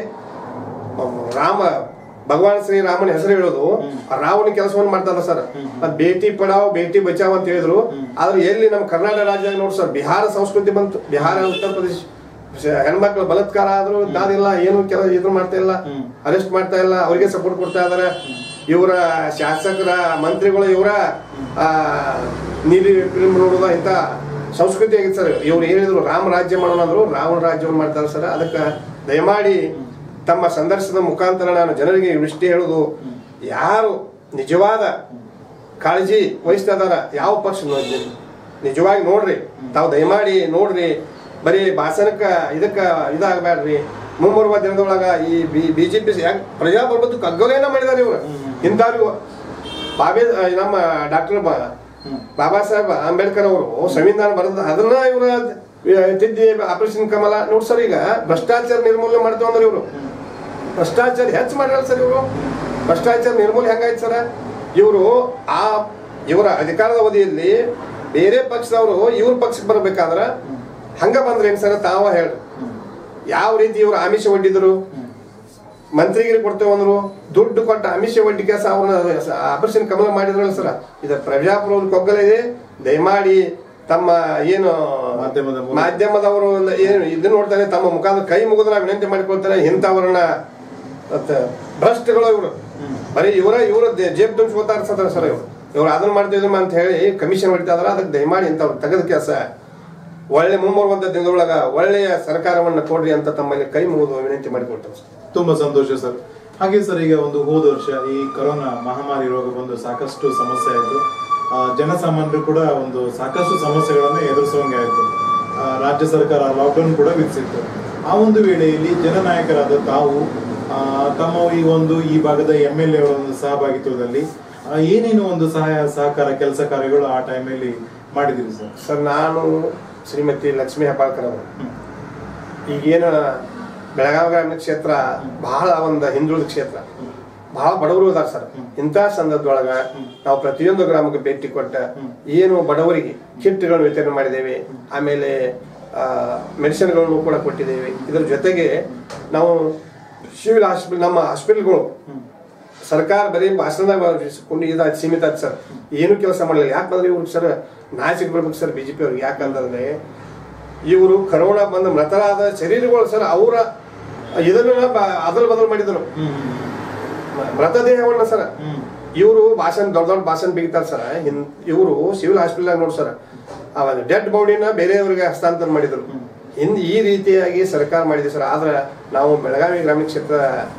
ಮ- ರಾಮ ಭಗವಾನ್ ಶ್ರೀ ರಾಮನ ಹೆಸರು ಹೇಳೋದು ರಾವಣ ಕೆಲಸವನ್ನು ಮಾಡ್ತಾರ ಸರ್ ಮತ್ ಬೇಟಿ ಪಡಾವ್ ಬೇಟಿ ಬಚಾವ್ ಅಂತ ಹೇಳಿದ್ರು ಆದ್ರೆ ಎಲ್ಲಿ ನಮ್ಮ ಕರ್ನಾಟಕ ರಾಜ್ಯ ನೋಡಿ ಸರ್ ಬಿಹಾರ ಸಂಸ್ಕೃತಿ ಬಂತು ಬಿಹಾರ ಉತ್ತರ ಪ್ರದೇಶ ಶ- ಹೆಣ್ಮಕ್ಳು ಬಲಾತ್ಕಾರ ಆದ್ರೂ ದಾದಿಲ್ಲ ಏನು ಕೆಲ ಇದು ಮಾಡ್ತಾ ಇಲ್ಲ ಹ್ಮ್. ಅರೆಸ್ಟ್ ಮಾಡ್ತಾ ಇಲ್ಲ ಅವರಿಗೆ ಸಪೋರ್ಟ್ ಕೊಡ್ತಾ ಇದಾರೆ ಇವರ ಶಾಸಕರ ಮಂತ್ರಿಗಳು ಇವರ ಆ, ನೀಲಿ ಫಿಲ್ಮ್ ನೋಡೋದ ಇಂಥ ಸಂಸ್ಕೃತಿ ಆಗಿತ್ತು ಸರ್ ಇವ್ರು ಹೇಳಿದ್ರು ರಾಮ ರಾಜ್ಯ ಮಾಡೋಣ ಅಂದ್ರು ರಾವಣ ರಾಜ್ಯವನ್ನು ಮಾಡ್ತಾರೆ ಸರ್ ಅದಕ್ಕೆ ದಯಮಾಡಿ ತಮ್ಮ ಸಂದರ್ಶನದ ಮುಖಾಂತರ ನಾನು ಜನರಿಗೆ ಇಷ್ಟೇ ಹೇಳೋದು ಯಾರು ನಿಜವಾದ ಕಾಳಜಿ ವಹಿಸ್ತಾ ಇದಾರ ಯಾವ ಪಕ್ಷ ನೋಡಿ ನಿಜವಾಗಿ ನೋಡ್ರಿ ತಾವು ದಯಮಾಡಿ ನೋಡ್ರಿ ಬರೀ ಭಾಷಣಕ್ಕ ಇದಕ್ಕ ಇದಾಗಬೇಡ್ರಿ ಮುಂಬರುವ ದಿನದೊಳಗ ಈ ಬಿಜೆಪಿ ಪ್ರಜಾಪ್ರಭುತ್ವ ಕಗ್ಗೊಲೆಯನ್ನ ಮಾಡಿದಾರೆ ಇವರು ಇಂಥವ್ರು ಬಾಬೆ ನಮ್ಮ ಡಾಕ್ಟರ್ ಬಾಬಾ ಸಾಹೇಬ್ ಅಂಬೇಡ್ಕರ್ ಅವರು ಸಂವಿಧಾನ ಬರೆದ ಅದನ್ನ ಇವರ ತಿದ್ದಿ ಆಪರೇಷನ್ ಕಮಲ ನೋಡಿ ಸರ್ ಈಗ ಭ್ರಷ್ಟಾಚಾರ ನಿರ್ಮೂಲನೆ ಮಾಡ್ತೀವಿ ಅಂದ್ರೆ ಇವರು ಭ್ರಷ್ಟಾಚಾರ ಹೆಚ್ಚು ಮಾಡ್ಯಾರ ಸರ್ ಇವರು ಭ್ರಷ್ಟಾಚಾರ ನಿರ್ಮೂಲನೆ ಹೆಂಗಾಯ್ತು ಸರ್ ಇವರು ಆ ಇವರ ಅಧಿಕಾರದ ಅವಧಿಯಲ್ಲಿ ಬೇರೆ ಪಕ್ಷದವರು ಇವ್ರ ಪಕ್ಷಕ್ಕೆ ಬರ್ಬೇಕಾದ್ರ ಹಂಗ ಬಂದ್ರೆ ಏನ್ ಸರ್ ತಾವ ಹೇಳ್ರಿ ಯಾವ ರೀತಿ ಇವರು ಆಮಿಷ ಒಡ್ಡಿದ್ರು ಮಂತ್ರಿಗಿರಿ ಕೊಡ್ತೇವೆ ಅಂದ್ರು ದುಡ್ಡು ಕೊಟ್ಟ ಆಮಿಷ ಒಡ್ಡಿ ಕೆಲಸ ಅವ್ರನ್ನ ಆಪರೇಷನ್ ಕಮಲ ಮಾಡಿದ್ರಲ್ಲ ಸರ್ ಇದು ಪ್ರಜಾಪ್ರಭುತ್ವ ಕೊಗ್ಗಲ ಇದೆ ದಯಮಾಡಿ ತಮ್ಮ ಏನು ಮಾಧ್ಯಮದ ಮೂಲಕ. ಮಾಧ್ಯಮದವರು ಏನು ಇದನ್ನ ನೋಡ್ತಾರೆ ತಮ್ಮ ಮುಖಾಂತರ ಕೈ ಮುಗಿದ್ರೆ ವಿನಂತಿ ಮಾಡಿಕೊಳ್ತಾರೆ ಇಂಥವ್ರನ್ನ ಮತ್ತೆ ಭ್ರಷ್ಟಗಳು ಇವರು ಬರೀ ಇವರ ಇವರ ಜೇಬ್ ತುಂಬಿಸ್ಕೊತಾರೆ ಸರ್ ಸರ್ ಇವರು ಇವ್ರು ಅದನ್ನ ಮಾಡ್ತಿದ್ರು ಅಂತ ಹೇಳಿ ಕಮಿಷನ್ ಹೊಡಿತಾ ಇದಾರೆ ಅದಕ್ಕೆ ದಯಮಾಡಿ ಇಂಥವ್ರು ತೆಗೆದ ಕೆಲಸ ಒಳ್ಳೆ ಮುಂಬರುವಂತ ದಿನದೊಳಗ ಒಳ್ಳೆಯ ಸರ್ಕಾರವನ್ನ ಕೊಡ್ರಿ ಅಂತ ತಮ್ಮಲ್ಲಿ ಕೈ ಮುಗಿದು ವಿನಂತಿ ಮಾಡಿಕೊಳ್ತಾರೆ ಸರ್ ತುಂಬಾ ಸಂತೋಷ ಸರ್ ಹಾಗೆ ಸರ್ ಈಗ ಒಂದು ಹೋದ ವರ್ಷ ಈ ಕೊರೋನಾ ಮಹಾಮಾರಿ ರೋಗ ಬಂದು ಸಾಕಷ್ಟು ಸಮಸ್ಯೆ ಆಯಿತು ಜನಸಾಮಾನ್ಯರು ಕೂಡ ಒಂದು ಸಾಕಷ್ಟು ಸಮಸ್ಯೆಗಳನ್ನು ಎದುರಿಸುವಂಗೆ ಆಯಿತು ಆ, ರಾಜ್ಯ ಸರ್ಕಾರ ಲಾಕ್ಡೌನ್ ಕೂಡ ವಿಧಿಸಿತ್ತು ಆ ಒಂದು ವೇಳೆಯಲ್ಲಿ ಜನನಾಯಕರಾದ ತಾವು ಆ, ತಮ್ಮ ಈ ಒಂದು ಈ ಭಾಗದ ಎಂ ಎಲ್ ಎ ಒಂದು ಸಹಭಾಗಿತ್ವದಲ್ಲಿ ಆ, ಏನೇನು ಒಂದು ಸಹಾಯ ಸಹಕಾರ ಕೆಲಸ ಕಾರ್ಯಗಳು ಆ ಟೈಮಲ್ಲಿ ಮಾಡಿದಿರಿ ಸರ್ ಸರ್ ನಾನು ಶ್ರೀಮತಿ ಲಕ್ಷ್ಮೀ ಹೆಬ್ಬಾಳ್ಕರ್ ಅವರು ಈಗೇನು ಬೆಳಗಾವಿ ಗ್ರಾಮೀಣ ಕ್ಷೇತ್ರ ಬಹಳ ಒಂದು ಹಿಂದುಳಿದ ಕ್ಷೇತ್ರ ಬಹಳ ಬಡವರು ಇದಾರ ಸರ್ ಇಂಥ ಸಂದರ್ಭದೊಳಗ ನಾವು ಪ್ರತಿಯೊಂದು ಗ್ರಾಮಕ್ಕೆ ಭೇಟಿ ಕೊಟ್ಟ ಏನು ಬಡವರಿಗೆ ಕಿಟ್ಗಳನ್ನು ವಿತರಣೆ ಮಾಡಿದ್ದೇವೆ ಆಮೇಲೆ ಮೆಡಿಸಿನ್ಗಳನ್ನು ಕೂಡ ಕೊಟ್ಟಿದ್ದೇವೆ ಇದರ ಜೊತೆಗೆ ನಾವು ಸಿವಿಲ್ ಹಾಸ್ಪಿಟಲ್ ನಮ್ಮ ಹಾಸ್ಪಿಟಲ್ಗಳು ಸರ್ಕಾರ ಬರೀ ಭಾಷಣದಾಗ ಕೊಂಡು ಇದು ಸೀಮಿತ ಆಯ್ತು ಸರ್ ಏನು ಕೆಲಸ ಮಾಡಲಿಲ್ಲ ಯಾಕಂದ್ರೆ ಇವ್ರಿಗೆ ಸರ್ ನಾಚಿಕ್ ಬರ್ಬೇಕು ಸರ್ ಬಿಜೆಪಿ ಅವ್ರಿಗೆ ಯಾಕಂದ್ರೆ ಇವರು ಕರೋನಾ ಬಂದ ಮೃತರಾದ ಶರೀರಗಳು ಸರ್ ಅವರ ಇದನ್ನ ಅದಲ್ ಬದಲು ಮಾಡಿದರು ಮೃತದೇಹವನ್ನ ಸರ್ ಹ್ಮ್ ಇವರು ಭಾಷಣ ದೊಡ್ಡ ದೊಡ್ಡ ಭಾಷಣ ಬಿಗಿತಾರೆ ಸರ್ ಇವರು ಸಿವಿಲ್ ಹಾಸ್ಪಿಟಲ್ ನೋಡಿ ಸರ್ ಅವಾಗ ಡೆಡ್ ಬಾಡಿನ ಬೇರೆಯವರಿಗೆ ಹಸ್ತಾಂತರ ಮಾಡಿದ್ರು ಹಿಂದೆ ಈ ರೀತಿಯಾಗಿ ಸರ್ಕಾರ ಮಾಡಿದೆ ಸರ್ ಆದ್ರೆ ನಾವು ಬೆಳಗಾವಿ ಗ್ರಾಮೀಣ ಕ್ಷೇತ್ರ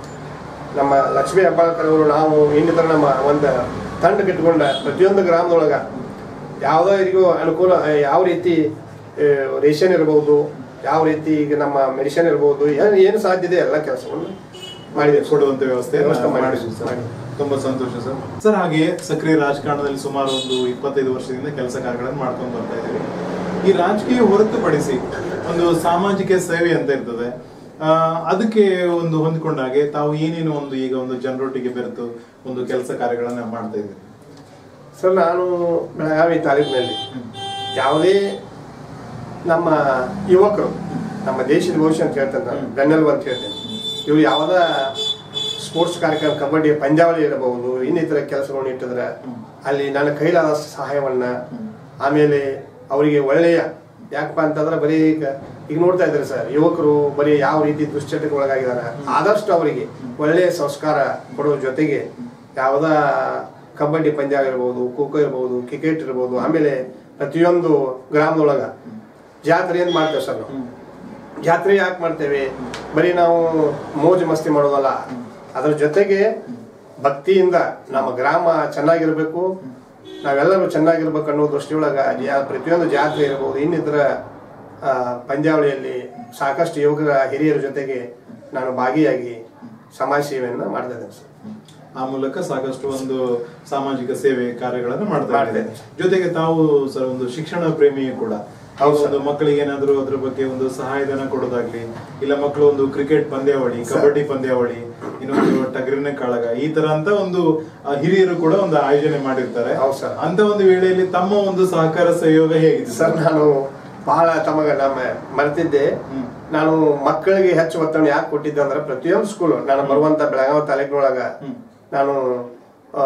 ನಮ್ಮ ಲಕ್ಷ್ಮೀ ಹೆಬ್ಬಾಳ್ಕರ್ ಅವರು ನಾವು ಇನ್ನಿತರ ನಮ್ಮ ಒಂದು ತಂಡ ಕಟ್ಟಿಕೊಂಡ ಪ್ರತಿಯೊಂದು ಗ್ರಾಮದೊಳಗ ಯಾವುದರಿಗೂ ಅನುಕೂಲ ಆ, ಯಾವ ರೀತಿ ಆ, ರೇಷನ್ ಇರ್ಬೋದು ಯಾವ ರೀತಿ ಈಗ ನಮ್ಮ ಮೆಡಿಸಿನ್ ಇರ್ಬೋದು ಏನು ಏನು ಸಾಧ್ಯ ಇದೆ ಎಲ್ಲ ಕೆಲಸವನ್ನು ಮಾಡಿದ್ದೇವೆ ಸರ್. ಕೊಡುವಂತ ವ್ಯವಸ್ಥೆ ವ್ಯವಸ್ಥೆ ಮಾಡಿದ್ದೀವಿ ಮಾಡಿದ್ದೀವಿ ಸರ್ ಮಾಡಿ. ತುಂಬಾ ಸಂತೋಷ ಸರ್ ಸರ್ ಹಾಗೆ ಸಕ್ರಿಯ ರಾಜಕಾರಣದಲ್ಲಿ ಸುಮಾರು ಒಂದು ಇಪ್ಪತ್ತೈದು ವರ್ಷದಿಂದ ಕೆಲಸ ಕಾರ್ಯಗಳನ್ನು ಮಾಡ್ಕೊಂಡು ಬರ್ತಾ ಇದ್ದೀವಿ ಈ ರಾಜಕೀಯ ಹೊರತುಪಡಿಸಿ ಒಂದು ಸಾಮಾಜಿಕ ಸೇವೆ ಅಂತ ಇರ್ತದೆ ಆ, ಅದಕ್ಕೆ ಒಂದು ಹೊಂದ್ಕೊಂಡ ಹಾಗೆ ತಾವು ಏನೇನು ಒಂದು ಈಗ ಒಂದು ಜನರೊಟ್ಟಿಗೆ ಬೆರೆತು ಒಂದು ಕೆಲಸ ಕಾರ್ಯಗಳನ್ನ ಮಾಡ್ತಾ ಇದ್ದೀರಿ ಸರ್ ನಾನು ಬೆಳಗಾವಿ ತಾಲೂಕಿನಲ್ಲಿ ಯಾವುದೇ ನಮ್ಮ ಯುವಕರು ನಮ್ಮ ದೇಶದ ಭವಿಷ್ಯ ಅಂತ ಹೇಳ್ತೇನೆ ನಾನು ಬೆನ್ನೆಲುಬು ಅಂತ ಹೇಳ್ತೇನೆ ಇವು ಯಾವುದ ಸ್ಪೋರ್ಟ್ಸ್ ಕಾರ್ಯಕ್ರಮ ಕಬಡ್ಡಿ ಪಂದ್ಯಾವಳಿ ಇರಬಹುದು ಇನ್ನಿತರ ಕೆಲಸಗಳನ್ನು ಇಟ್ಟಿದ್ರೆ ಅಲ್ಲಿ ನನ್ನ ಕೈಲಾದಷ್ಟು ಸಹಾಯವನ್ನ ಆಮೇಲೆ ಅವರಿಗೆ ಒಳ್ಳೆಯ ಯಾಕಪ್ಪ ಅಂತಂದ್ರೆ ಬರೀ ಈಗ ಈಗ ನೋಡ್ತಾ ಇದ್ದಾರೆ ಸರ್ ಯುವಕರು ಬರೀ ಯಾವ ರೀತಿ ದುಶ್ಚಟಕ್ಕೆ ಒಳಗಾಗಿದ್ದಾರೆ ಆದಷ್ಟು ಅವರಿಗೆ ಒಳ್ಳೆಯ ಸಂಸ್ಕಾರ ಕೊಡೋ ಜೊತೆಗೆ ಯಾವುದ ಕಬಡ್ಡಿ ಪಂದ್ಯ ಇರ್ಬೋದು ಖೋ ಖೋ ಇರ್ಬೋದು ಕ್ರಿಕೆಟ್ ಇರ್ಬೋದು ಆಮೇಲೆ ಪ್ರತಿಯೊಂದು ಗ್ರಾಮದೊಳಗ ಜಾತ್ರೆ ಏನ್ ಮಾಡ್ತೇವೆ ಸರ್ ನಾವು ಜಾತ್ರೆ ಯಾಕೆ ಮಾಡ್ತೇವೆ ಬರೀ ನಾವು ಮೋಜು ಮಸ್ತಿ ಮಾಡೋದಲ್ಲ ಅದ್ರ ಜೊತೆಗೆ ಭಕ್ತಿಯಿಂದ ನಮ್ಮ ಗ್ರಾಮ ಚೆನ್ನಾಗಿರ್ಬೇಕು ನಾವೆಲ್ಲರೂ ಚೆನ್ನಾಗಿರ್ಬೇಕು ಅನ್ನೋ ದೃಷ್ಟಿಯೊಳಗ ಯಾ- ಪ್ರತಿಯೊಂದು ಜಾತ್ರೆ ಇರ್ಬೋದು ಇನ್ನಿತರ ಆ, ಪಂದ್ಯಾವಳಿಯಲ್ಲಿ ಸಾಕಷ್ಟು ಯುವಕರ ಹಿರಿಯರ ಜೊತೆಗೆ ನಾನು ಭಾಗಿಯಾಗಿ ಸಮಾಜ ಸೇವೆಯನ್ನ ಮಾಡ್ತಾ ಇದ್ದೇನೆ ಸರ್ ಆ ಮೂಲಕ ಸಾಕಷ್ಟು ಒಂದು ಸಾಮಾಜಿಕ ಸೇವೆ ಕಾರ್ಯಗಳನ್ನು ಮಾಡ್ತಾ ಮಾಡ್ತಾ ಇದ್ದಾರೆ ಜೊತೆಗೆ ತಾವು ಸರ್ ಒಂದು ಶಿಕ್ಷಣ ಪ್ರೇಮಿಯೂ ಕೂಡ ಹೌದು ಒಂದು ಮಕ್ಕಳಿಗೆ ಏನಾದ್ರು ಅದ್ರ ಬಗ್ಗೆ ಒಂದು ಸಹಾಯಧನ ಕೊಡೋದಾಗ್ಲಿ ಇಲ್ಲ ಮಕ್ಕಳು ಒಂದು ಕ್ರಿಕೆಟ್ ಪಂದ್ಯಾವಳಿ ಕಬಡ್ಡಿ ಪಂದ್ಯಾವಳಿ ಇನ್ನೊಂದು ಟಗರಿನ ಕಾಳಗ ಈ ತರ ಅಂತ ಒಂದು ಆ, ಹಿರಿಯರು ಕೂಡ ಒಂದು ಆಯೋಜನೆ ಮಾಡಿರ್ತಾರೆ ಹೌದು ಸರ್. ಅಂತ ಒಂದು ವೇಳೆಯಲ್ಲಿ ತಮ್ಮ ಒಂದು ಸಹಕಾರ ಸಹಯೋಗ ಹೇಗಿದೆ ಸರ್ ನಾನು ಬಹಳ ತಮಗ ನಮ್ಮ ಮರೆತಿದ್ದೆ ಹ್ಮ್. ನಾನು ಮಕ್ಕಳಿಗೆ ಹೆಚ್ಚು ಒತ್ತಡ ಯಾಕೆ ಕೊಟ್ಟಿದ್ದೆ ಅಂದ್ರೆ ಪ್ರತಿಯೊಂದು ಸ್ಕೂಲ್ ನಾನು ಬರುವಂತ ಬೆಳಗಾವಿ ತಾಲೂಕಿನೊಳಗ ಹ್ಮ್. ನಾನು ಆ,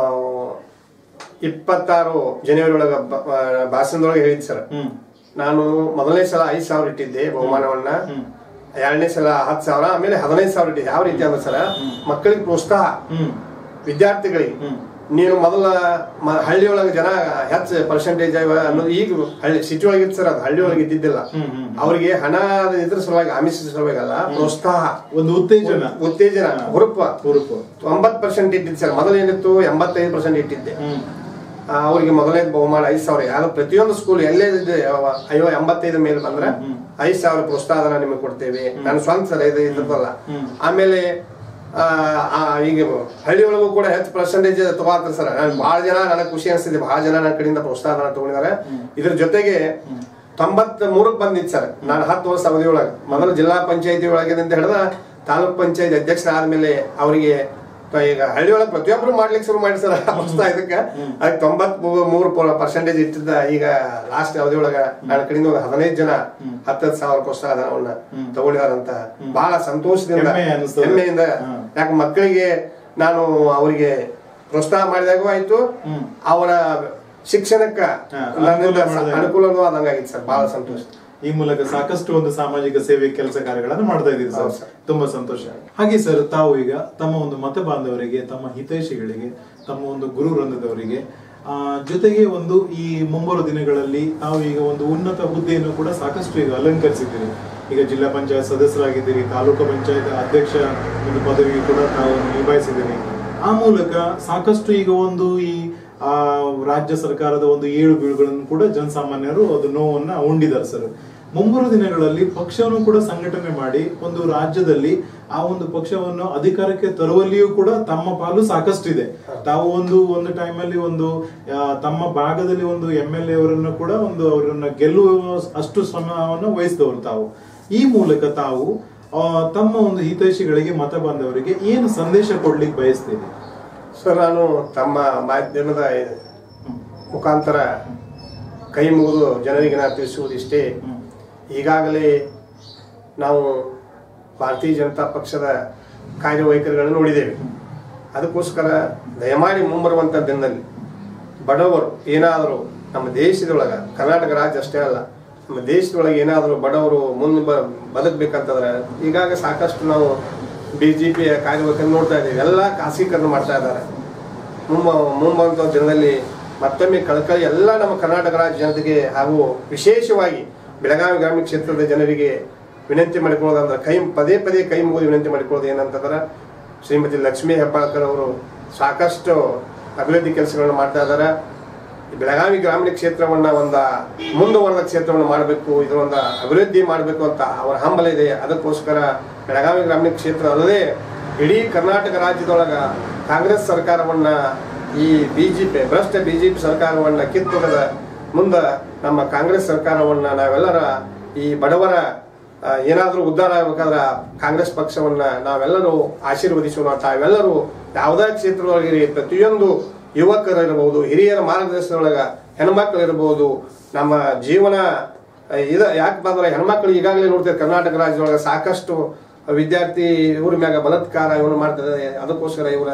ಇಪ್ಪತ್ತಾರು ಜನವರಿ ಒಳಗ ಬ- ಆ, ಭಾಷಣದೊಳಗೆ ಹೇಳಿದ್ದೆ ಸರ್ ಹ್ಮ್ ನಾನು ಮೊದಲನೇ ಸಲ ಐದ್ ಸಾವಿರ ಇಟ್ಟಿದ್ದೆ ಬಹುಮಾನವನ್ನ ಹ್ಮ್. ಎರಡನೇ ಸಲ ಹತ್ತು ಸಾವಿರ ಆಮೇಲೆ ಹದಿನೈದು ಸಾವಿರ ಇಟ್ಟಿದ್ದೆ ಯಾವ ರೀತಿ ಅಂದ್ರೆ ಸರ್ ಮಕ್ಕಳಿಗೆ ಪ್ರೋತ್ಸಾಹ ಹ್ಮ್ ವಿದ್ಯಾರ್ಥಿಗಳಿಗೆ ಹ್ಮ್ ನೀನು ಮೊದಲ ಮ- ಹಳ್ಳಿಯೊಳಗೆ ಜನ ಹೆಚ್ಚು ಪರ್ಸೆಂಟೇಜ್ ಅನ್ನೋದು ಈಗ ಹಳ್ಳಿ ಸಿಟಿ ಒಳಗೆ ಇತ್ತು ಸರ್ ಅದು ಹಳ್ಳಿ ಒಳಗೆ ಇದ್ದಿದ್ದಿಲ್ಲ ಹ್ಮ್, ಹ್ಮ್. ಅವರಿಗೆ ಹಣ ಇದ್ರ ಸಲುವಾಗಿ ಆಮಿಷದ ಸಲುವಾಗಿ ಅಲ್ಲ ಪ್ರೋತ್ಸಾಹ ಒಂದು ಉತ್ತೇಜನ ಉತ್ತೇಜನ ಹುರುಪ ಹುರುಪು ತೊಂಬತ್ ಪರ್ಸೆಂಟ್ ಇಟ್ಟಿದ್ದು ಸರ್ ಮೊದಲು ಏನಿತ್ತು ಎಂಬತ್ತೈದು ಪರ್ಸೆಂಟ್ ಇಟ್ಟಿದ್ದೆ ಹ್ಮ್ ಆ, ಅವರಿಗೆ ಮೊದಲನೇ ಬಹುಮಾನ ಐದು ಸಾವಿರ ಯಾರು ಪ್ರತಿಯೊಂದು ಸ್ಕೂಲ್ ಎಲ್ಲೇ ಇದೆ ಅವ- ಅಯ್ಯೋ ಎಂಬತ್ತೈದು ಮೇಲೆ ಬಂದ್ರೆ ಐದು ಸಾವಿರ ಪ್ರೋತ್ಸಾಹನ ನಿಮಗೆ ಕೊಡ್ತೇವೆ ನಾನು ಸ್ವಂತ ಸರ್ ಇದು ಇದ್ದಲ್ಲ ಹ್ಮ್. ಆಮೇಲೆ ಆ, ಆ, ಈಗ ಹಳ್ಳಿ ಒಳಗೂ ಕೂಡ ಹೆಚ್ಚು ಪರ್ಸೆಂಟೇಜ್ ತಗೋತಾರೆ ಸರ್ ನಾನು ಬಹಳ ಜನ ನನಗೆ ಖುಷಿ ಅನಿಸ್ತಿದೆ ಬಹಳ ಜನ ನನ್ನ ಕಡೆಯಿಂದ ಪ್ರೋತ್ಸಾಹನ ತಗೊಂಡಿದ್ದಾರೆ ಇದ್ರ ಜೊತೆಗೆ ತೊಂಬತ್ ಮೂರಕ್ಕೆ ಬಂದಿತ್ತು ಸರ್ ನಾನು ಹತ್ತು ವರ್ಷ ಅವಧಿ ಒಳಗೆ ಮೊದಲು ಜಿಲ್ಲಾ ಪಂಚಾಯತಿ ಒಳಗಿನಿಂದ ಹಿಡಿದ ತಾಲೂಕ್ ಪಂಚಾಯತ್ ಅಧ್ಯಕ್ಷನಾದ್ಮೇಲೆ ಅವರಿಗೆ ಈಗ ಹಳ್ಳಿ ಒಳಗೆ ಪ್ರತಿಯೊಬ್ಬರು ಮಾಡ್ಲಿಕ್ಕೆ ಶುರು ಮಾಡಿ ಸರ್ ಹೊಸ್ತಾ ಇದಕ್ಕೆ ಅದಕ್ಕೆ ತೊಂಬತ್ ಮೂರು ಪರ್ಸೆಂಟೇಜ್ ಇಟ್ಟಿದ್ದ ಈಗ ಲಾಸ್ಟ್ ಅವಧಿ ಒಳಗ ನನ್ನ ಕಡೆಯಿಂದ ಒಂದು ಹದಿನೈದು ಜನ ಹತ್ತತ್ತು ಸಾವಿರ ಪ್ರೋತ್ಸಾಹಧನವನ್ನ ತಗೊಂಡಿದಾರಂತ ಬಹಳ ಸಂತೋಷದಿಂದ ಹೆಮ್ಮೆ ಅನಿಸ್ತದೆ. ಹೆಮ್ಮೆಯಿಂದ ಹ್ಮ್. ಯಾಕೆ ಮಕ್ಕಳಿಗೆ ನಾನು ಅವರಿಗೆ ಪ್ರೋತ್ಸಾಹ ಮಾಡಿದಾಗೂ ಆಯ್ತು ಹ್ಮ್. ಅವರ ಶಿಕ್ಷಣಕ್ಕ ಹಾ, ನನ್ನಿಂದ ಅನುಕೂಲ ಮಾಡಿದಾಗ. ಅನುಕೂಲನೂ ಆದಂಗಾಗಿತ್ತು ಸರ್ ಬಹಳ ಸಂತೋಷ ಈ ಮೂಲಕ ಸಾಕಷ್ಟು ಒಂದು ಸಾಮಾಜಿಕ ಸೇವೆ ಕೆಲಸ ಕಾರ್ಯಗಳನ್ನು ಮಾಡ್ತಾ ಇದ್ದೀರಿ ಹೌದು ಸರ್ ಸರ್. ತುಂಬಾ ಸಂತೋಷ ಹಾಗೆ ಸರ್ ತಾವು ಈಗ ತಮ್ಮ ಒಂದು ಮತ ಬಾಂಧವರಿಗೆ ತಮ್ಮ ಹಿತೈಷಿಗಳಿಗೆ ತಮ್ಮ ಒಂದು ಗುರು ವೃಂದದವರಿಗೆ ಆ, ಜೊತೆಗೆ ಒಂದು ಈ ಮುಂಬರುವ ದಿನಗಳಲ್ಲಿ ತಾವು ಈಗ ಒಂದು ಉನ್ನತ ಹುದ್ದೆಯನ್ನು ಕೂಡ ಸಾಕಷ್ಟು ಈಗ ಅಲಂಕರಿಸಿದ್ದೀರಿ ಈಗ ಜಿಲ್ಲಾ ಪಂಚಾಯತ್ ಸದಸ್ಯರಾಗಿದ್ದೀರಿ ತಾಲೂಕು ಪಂಚಾಯತ್ ಅಧ್ಯಕ್ಷ ಒಂದು ಪದವಿಗೆ ಕೂಡ ತಾವು ನಿಭಾಯಿಸಿದ್ದೀರಿ ಆ ಮೂಲಕ ಸಾಕಷ್ಟು ಈಗ ಒಂದು ಈ ಆ ರಾಜ್ಯ ಸರ್ಕಾರದ ಒಂದು ಏಳು ಬೀಳುಗಳನ್ನು ಕೂಡ ಜನಸಾಮಾನ್ಯರು ಅದು ನೋವನ್ನ ಉಂಡಿದ್ದಾರೆ ಸರ್ ಮುಂಬರುವ ದಿನಗಳಲ್ಲಿ ಪಕ್ಷವನ್ನು ಕೂಡ ಸಂಘಟನೆ ಮಾಡಿ ಒಂದು ರಾಜ್ಯದಲ್ಲಿ ಆ ಒಂದು ಪಕ್ಷವನ್ನು ಅಧಿಕಾರಕ್ಕೆ ತರುವಲ್ಲಿಯೂ ಕೂಡ ತಮ್ಮ ಪಾಲು ಸಾಕಷ್ಟಿದೆ ತಾವು ಒಂದು ಒಂದು ಟೈಮಲ್ಲಿ ಒಂದು ಆ, ತಮ್ಮ ಭಾಗದಲ್ಲಿ ಒಂದು ಎಂ ಎಲ್ ಎ ಅವರನ್ನು ಕೂಡ ಒಂದು ಅವರನ್ನ ಗೆಲ್ಲುವ ಅಷ್ಟು ಶ್ರಮವನ್ನು ವಹಿಸಿದವರು ತಾವು ಈ ಮೂಲಕ ತಾವು ಆ, ತಮ್ಮ ಒಂದು ಹಿತೈಷಿಗಳಿಗೆ ಮತ ಬಾಂಧವರಿಗೆ ಏನು ಸಂದೇಶ ಕೊಡ್ಲಿಕ್ಕೆ ಬಯಸ್ತೀರಿ ಸರ್ ನಾನು ತಮ್ಮ ಮಾಧ್ಯಮದ ಮುಖಾಂತರ ಕೈ ಮುಗಿದು ಜನರಿಗೆ ನಾನು ತಿಳಿಸುವುದಿಷ್ಟೇ ಈಗಾಗಲೇ ನಾವು ಭಾರತೀಯ ಜನತಾ ಪಕ್ಷದ ಕಾರ್ಯವೈಖರಿಗಳನ್ನು ನೋಡಿದ್ದೇವೆ ಅದಕ್ಕೋಸ್ಕರ ದಯಮಾಡಿ ಮುಂಬರುವಂಥ ದಿನದಲ್ಲಿ ಬಡವರು ಏನಾದರೂ ನಮ್ಮ ದೇಶದೊಳಗ ಕರ್ನಾಟಕ ರಾಜ್ಯ ಅಷ್ಟೇ ಅಲ್ಲ ನಮ್ಮ ದೇಶದೊಳಗೆ ಏನಾದರೂ ಬಡವರು ಮುಂದೆ ಬ ಬದುಕಬೇಕಂತಂದ್ರೆ ಈಗಾಗ ಸಾಕಷ್ಟು ನಾವು ಬಿ ಜೆ ಪಿಯ ಕಾರ್ಯವೈಖರಿ ನೋಡ್ತಾ ಇದ್ದೀವಿ ಎಲ್ಲ ಖಾಸಗೀಕರಣ ಮಾಡ್ತಾ ಇದ್ದಾರೆ ಮುಂಬ ಮುಂಬರುವಂಥ ದಿನದಲ್ಲಿ ಮತ್ತೊಮ್ಮೆ ಕಳಕಳಿ ಎಲ್ಲ ನಮ್ಮ ಕರ್ನಾಟಕ ರಾಜ್ಯ ಜನತೆಗೆ ಹಾಗೂ ವಿಶೇಷವಾಗಿ ಬೆಳಗಾವಿ ಗ್ರಾಮೀಣ ಕ್ಷೇತ್ರದ ಜನರಿಗೆ ವಿನಂತಿ ಮಾಡಿಕೊಳ್ಳೋದಂದ್ರೆ ಕೈ ಪದೇ ಪದೇ ಕೈ ಮುಗಿದು ವಿನಂತಿ ಮಾಡಿಕೊಳ್ಳೋದು ಏನಂತಂದ್ರೆ ಶ್ರೀಮತಿ ಲಕ್ಷ್ಮೀ ಹೆಬ್ಬಾಳ್ಕರ್ ಅವರು ಸಾಕಷ್ಟು ಅಭಿವೃದ್ಧಿ ಕೆಲಸಗಳನ್ನು ಮಾಡ್ತಾ ಇದ್ದಾರೆ ಈ ಬೆಳಗಾವಿ ಗ್ರಾಮೀಣ ಕ್ಷೇತ್ರವನ್ನ ಒಂದ ಮುಂದುವರೆದ ಕ್ಷೇತ್ರವನ್ನು ಮಾಡಬೇಕು ಇದರೊಂದ ಅಭಿವೃದ್ಧಿ ಮಾಡಬೇಕು ಅಂತ ಅವರ ಹಂಬಲ ಇದೆ ಅದಕ್ಕೋಸ್ಕರ ಬೆಳಗಾವಿ ಗ್ರಾಮೀಣ ಕ್ಷೇತ್ರ ಅಲ್ಲದೆ ಇಡೀ ಕರ್ನಾಟಕ ರಾಜ್ಯದೊಳಗ ಕಾಂಗ್ರೆಸ್ ಸರ್ಕಾರವನ್ನ ಈ ಬಿಜೆಪಿ ಭ್ರಷ್ಟ ಬಿಜೆಪಿ ಸರ್ಕಾರವನ್ನ ಕಿತ್ತೊಗೆದ ಮುಂದೆ ನಮ್ಮ ಕಾಂಗ್ರೆಸ್ ಸರ್ಕಾರವನ್ನ ನಾವೆಲ್ಲರ ಈ ಬಡವರ ಆ, ಏನಾದ್ರೂ ಉದ್ಧಾರ ಆಗ್ಬೇಕಾದ್ರ ಕಾಂಗ್ರೆಸ್ ಪಕ್ಷವನ್ನ ನಾವೆಲ್ಲರೂ ಆಶೀರ್ವದಿಸೋಣ ತಾವೆಲ್ಲರೂ ಯಾವುದೇ ಕ್ಷೇತ್ರದೊಳಗಿರಿ ಪ್ರತಿಯೊಂದು ಯುವಕರಿರಬಹುದು ಹಿರಿಯರ ಮಾರ್ಗದರ್ಶನದೊಳಗ ಹೆಣ್ಮಕ್ಳಿರ್ಬೋದು ನಮ್ಮ ಜೀವನ ಆ, ಇದ ಯಾಕಪ್ಪ ಅಂದ್ರೆ ಹೆಣ್ಮಕ್ಳು ಈಗಾಗಲೇ ನೋಡ್ತೀವಿ ಕರ್ನಾಟಕ ರಾಜ್ಯದೊಳಗ ಸಾಕಷ್ಟು ವಿದ್ಯಾರ್ಥಿ ಇವ್ರ ಮ್ಯಾಗ ಬಲಾತ್ಕಾರ ಇವನು ಮಾಡ್ತಿದ್ದಾರೆ ಅದಕ್ಕೋಸ್ಕರ ಇವರ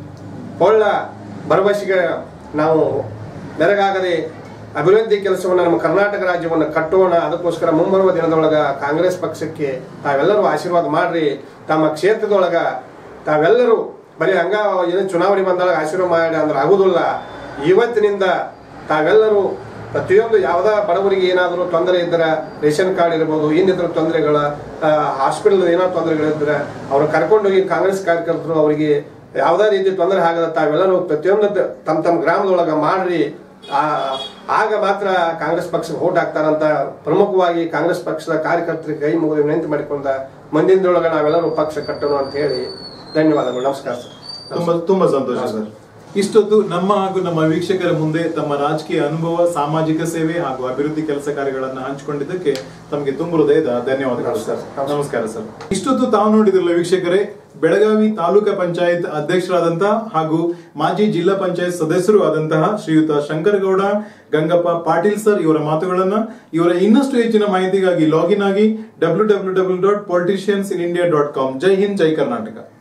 ಒಳ್ಳ ಭರವಸೆಗೆ ನಾವು ಬೆರಗಾಗದೆ ಅಭಿವೃದ್ಧಿ ಕೆಲಸವನ್ನು ನಮ್ಮ ಕರ್ನಾಟಕ ರಾಜ್ಯವನ್ನು ಕಟ್ಟೋಣ ಅದಕ್ಕೋಸ್ಕರ ಮುಂಬರುವ ದಿನದೊಳಗ ಕಾಂಗ್ರೆಸ್ ಪಕ್ಷಕ್ಕೆ ತಾವೆಲ್ಲರೂ ಆಶೀರ್ವಾದ ಮಾಡ್ರಿ ತಮ್ಮ ಕ್ಷೇತ್ರದೊಳಗ ತಾವೆಲ್ಲರೂ ಬರೀ ಹಂಗ ಏನು ಚುನಾವಣೆ ಬಂದಾಗ ಆಶೀರ್ವಾದ ಮಾಡಿ ಅಂದ್ರೆ ಆಗುದಿಲ್ಲ ಇವತ್ತಿನಿಂದ ತಾವೆಲ್ಲರೂ ಪ್ರತಿಯೊಂದು ಯಾವುದೇ ಬಡವರಿಗೆ ಏನಾದರೂ ತೊಂದರೆ ಇದ್ದರೆ ರೇಷನ್ ಕಾರ್ಡ್ ಇರ್ಬೋದು ಇನ್ನಿತರ ತೊಂದರೆಗಳ ಹಾಸ್ಪಿಟಲ್ ಏನಾದ್ರು ತೊಂದರೆಗಳಿದ್ರೆ ಅವ್ರು ಕರ್ಕೊಂಡೋಗಿ ಕಾಂಗ್ರೆಸ್ ಕಾರ್ಯಕರ್ತರು ಅವರಿಗೆ ಯಾವುದೇ ರೀತಿ ತೊಂದರೆ ಆಗದ ತಾವೆಲ್ಲರೂ ಪ್ರತಿಯೊಂದು ತ- ತಮ್ಮ ತಮ್ಮ ಗ್ರಾಮದೊಳಗ ಮಾಡ್ರಿ ಆ, ಆಗ ಮಾತ್ರ ಕಾಂಗ್ರೆಸ್ ಪಕ್ಷಕ್ಕೆ ಓಟ್ ಹಾಕ್ತಾರಂತ ಪ್ರಮುಖವಾಗಿ ಕಾಂಗ್ರೆಸ್ ಪಕ್ಷದ ಕಾರ್ಯಕರ್ತರಿಗೆ ಕೈ ಮುಗಿದು ವಿನಂತಿ ಮಾಡಿಕೊಂಡ ಮುಂದಿನದೊಳಗ ನಾವೆಲ್ಲರೂ ಪಕ್ಷ ಕಟ್ಟೋಣ ಅಂತ ಹೇಳಿ ಧನ್ಯವಾದಗಳು ನಮಸ್ಕಾರ ಸರ್ ತುಂಬಾ ತುಂಬಾ ಸಂತೋಷ ಸರ್ ಇಷ್ಟೊತ್ತು ನಮ್ಮ ಹಾಗೂ ನಮ್ಮ ವೀಕ್ಷಕರ ಮುಂದೆ ತಮ್ಮ ರಾಜಕೀಯ ಅನುಭವ ಸಾಮಾಜಿಕ ಸೇವೆ ಹಾಗೂ ಅಭಿವೃದ್ಧಿ ಕೆಲಸ ಕಾರ್ಯಗಳನ್ನ ಹಂಚಿಕೊಂಡಿದ್ದಕ್ಕೆ ತಮಗೆ ತುಂಬ ಹೃದಯದ ಧನ್ಯವಾದಗಳು ಸರ್ ನಮಸ್ಕಾರ ಸರ್ ಇಷ್ಟೊತ್ತು ತಾವು ನೋಡಿದ್ರಲ್ಲ ವೀಕ್ಷಕರೇ ಬೆಳಗಾವಿ ತಾಲೂಕಾ ಪಂಚಾಯತ್ ಅಧ್ಯಕ್ಷರಾದಂತಹ ಹಾಗೂ ಮಾಜಿ ಜಿಲ್ಲಾ ಪಂಚಾಯತ್ ಸದಸ್ಯರು ಆದಂತಹ ಶ್ರೀಯುತ ಶಂಕರಗೌಡ ಗಂಗಪ್ಪ ಪಾಟೀಲ್ ಸರ್ ಇವರ ಮಾತುಗಳನ್ನ ಇವರ ಇನ್ನಷ್ಟು ಹೆಚ್ಚಿನ ಮಾಹಿತಿಗಾಗಿ ಲಾಗಿನ್ ಆಗಿ W W W dot politicians in India dot com Jai Hind Jai Karnataka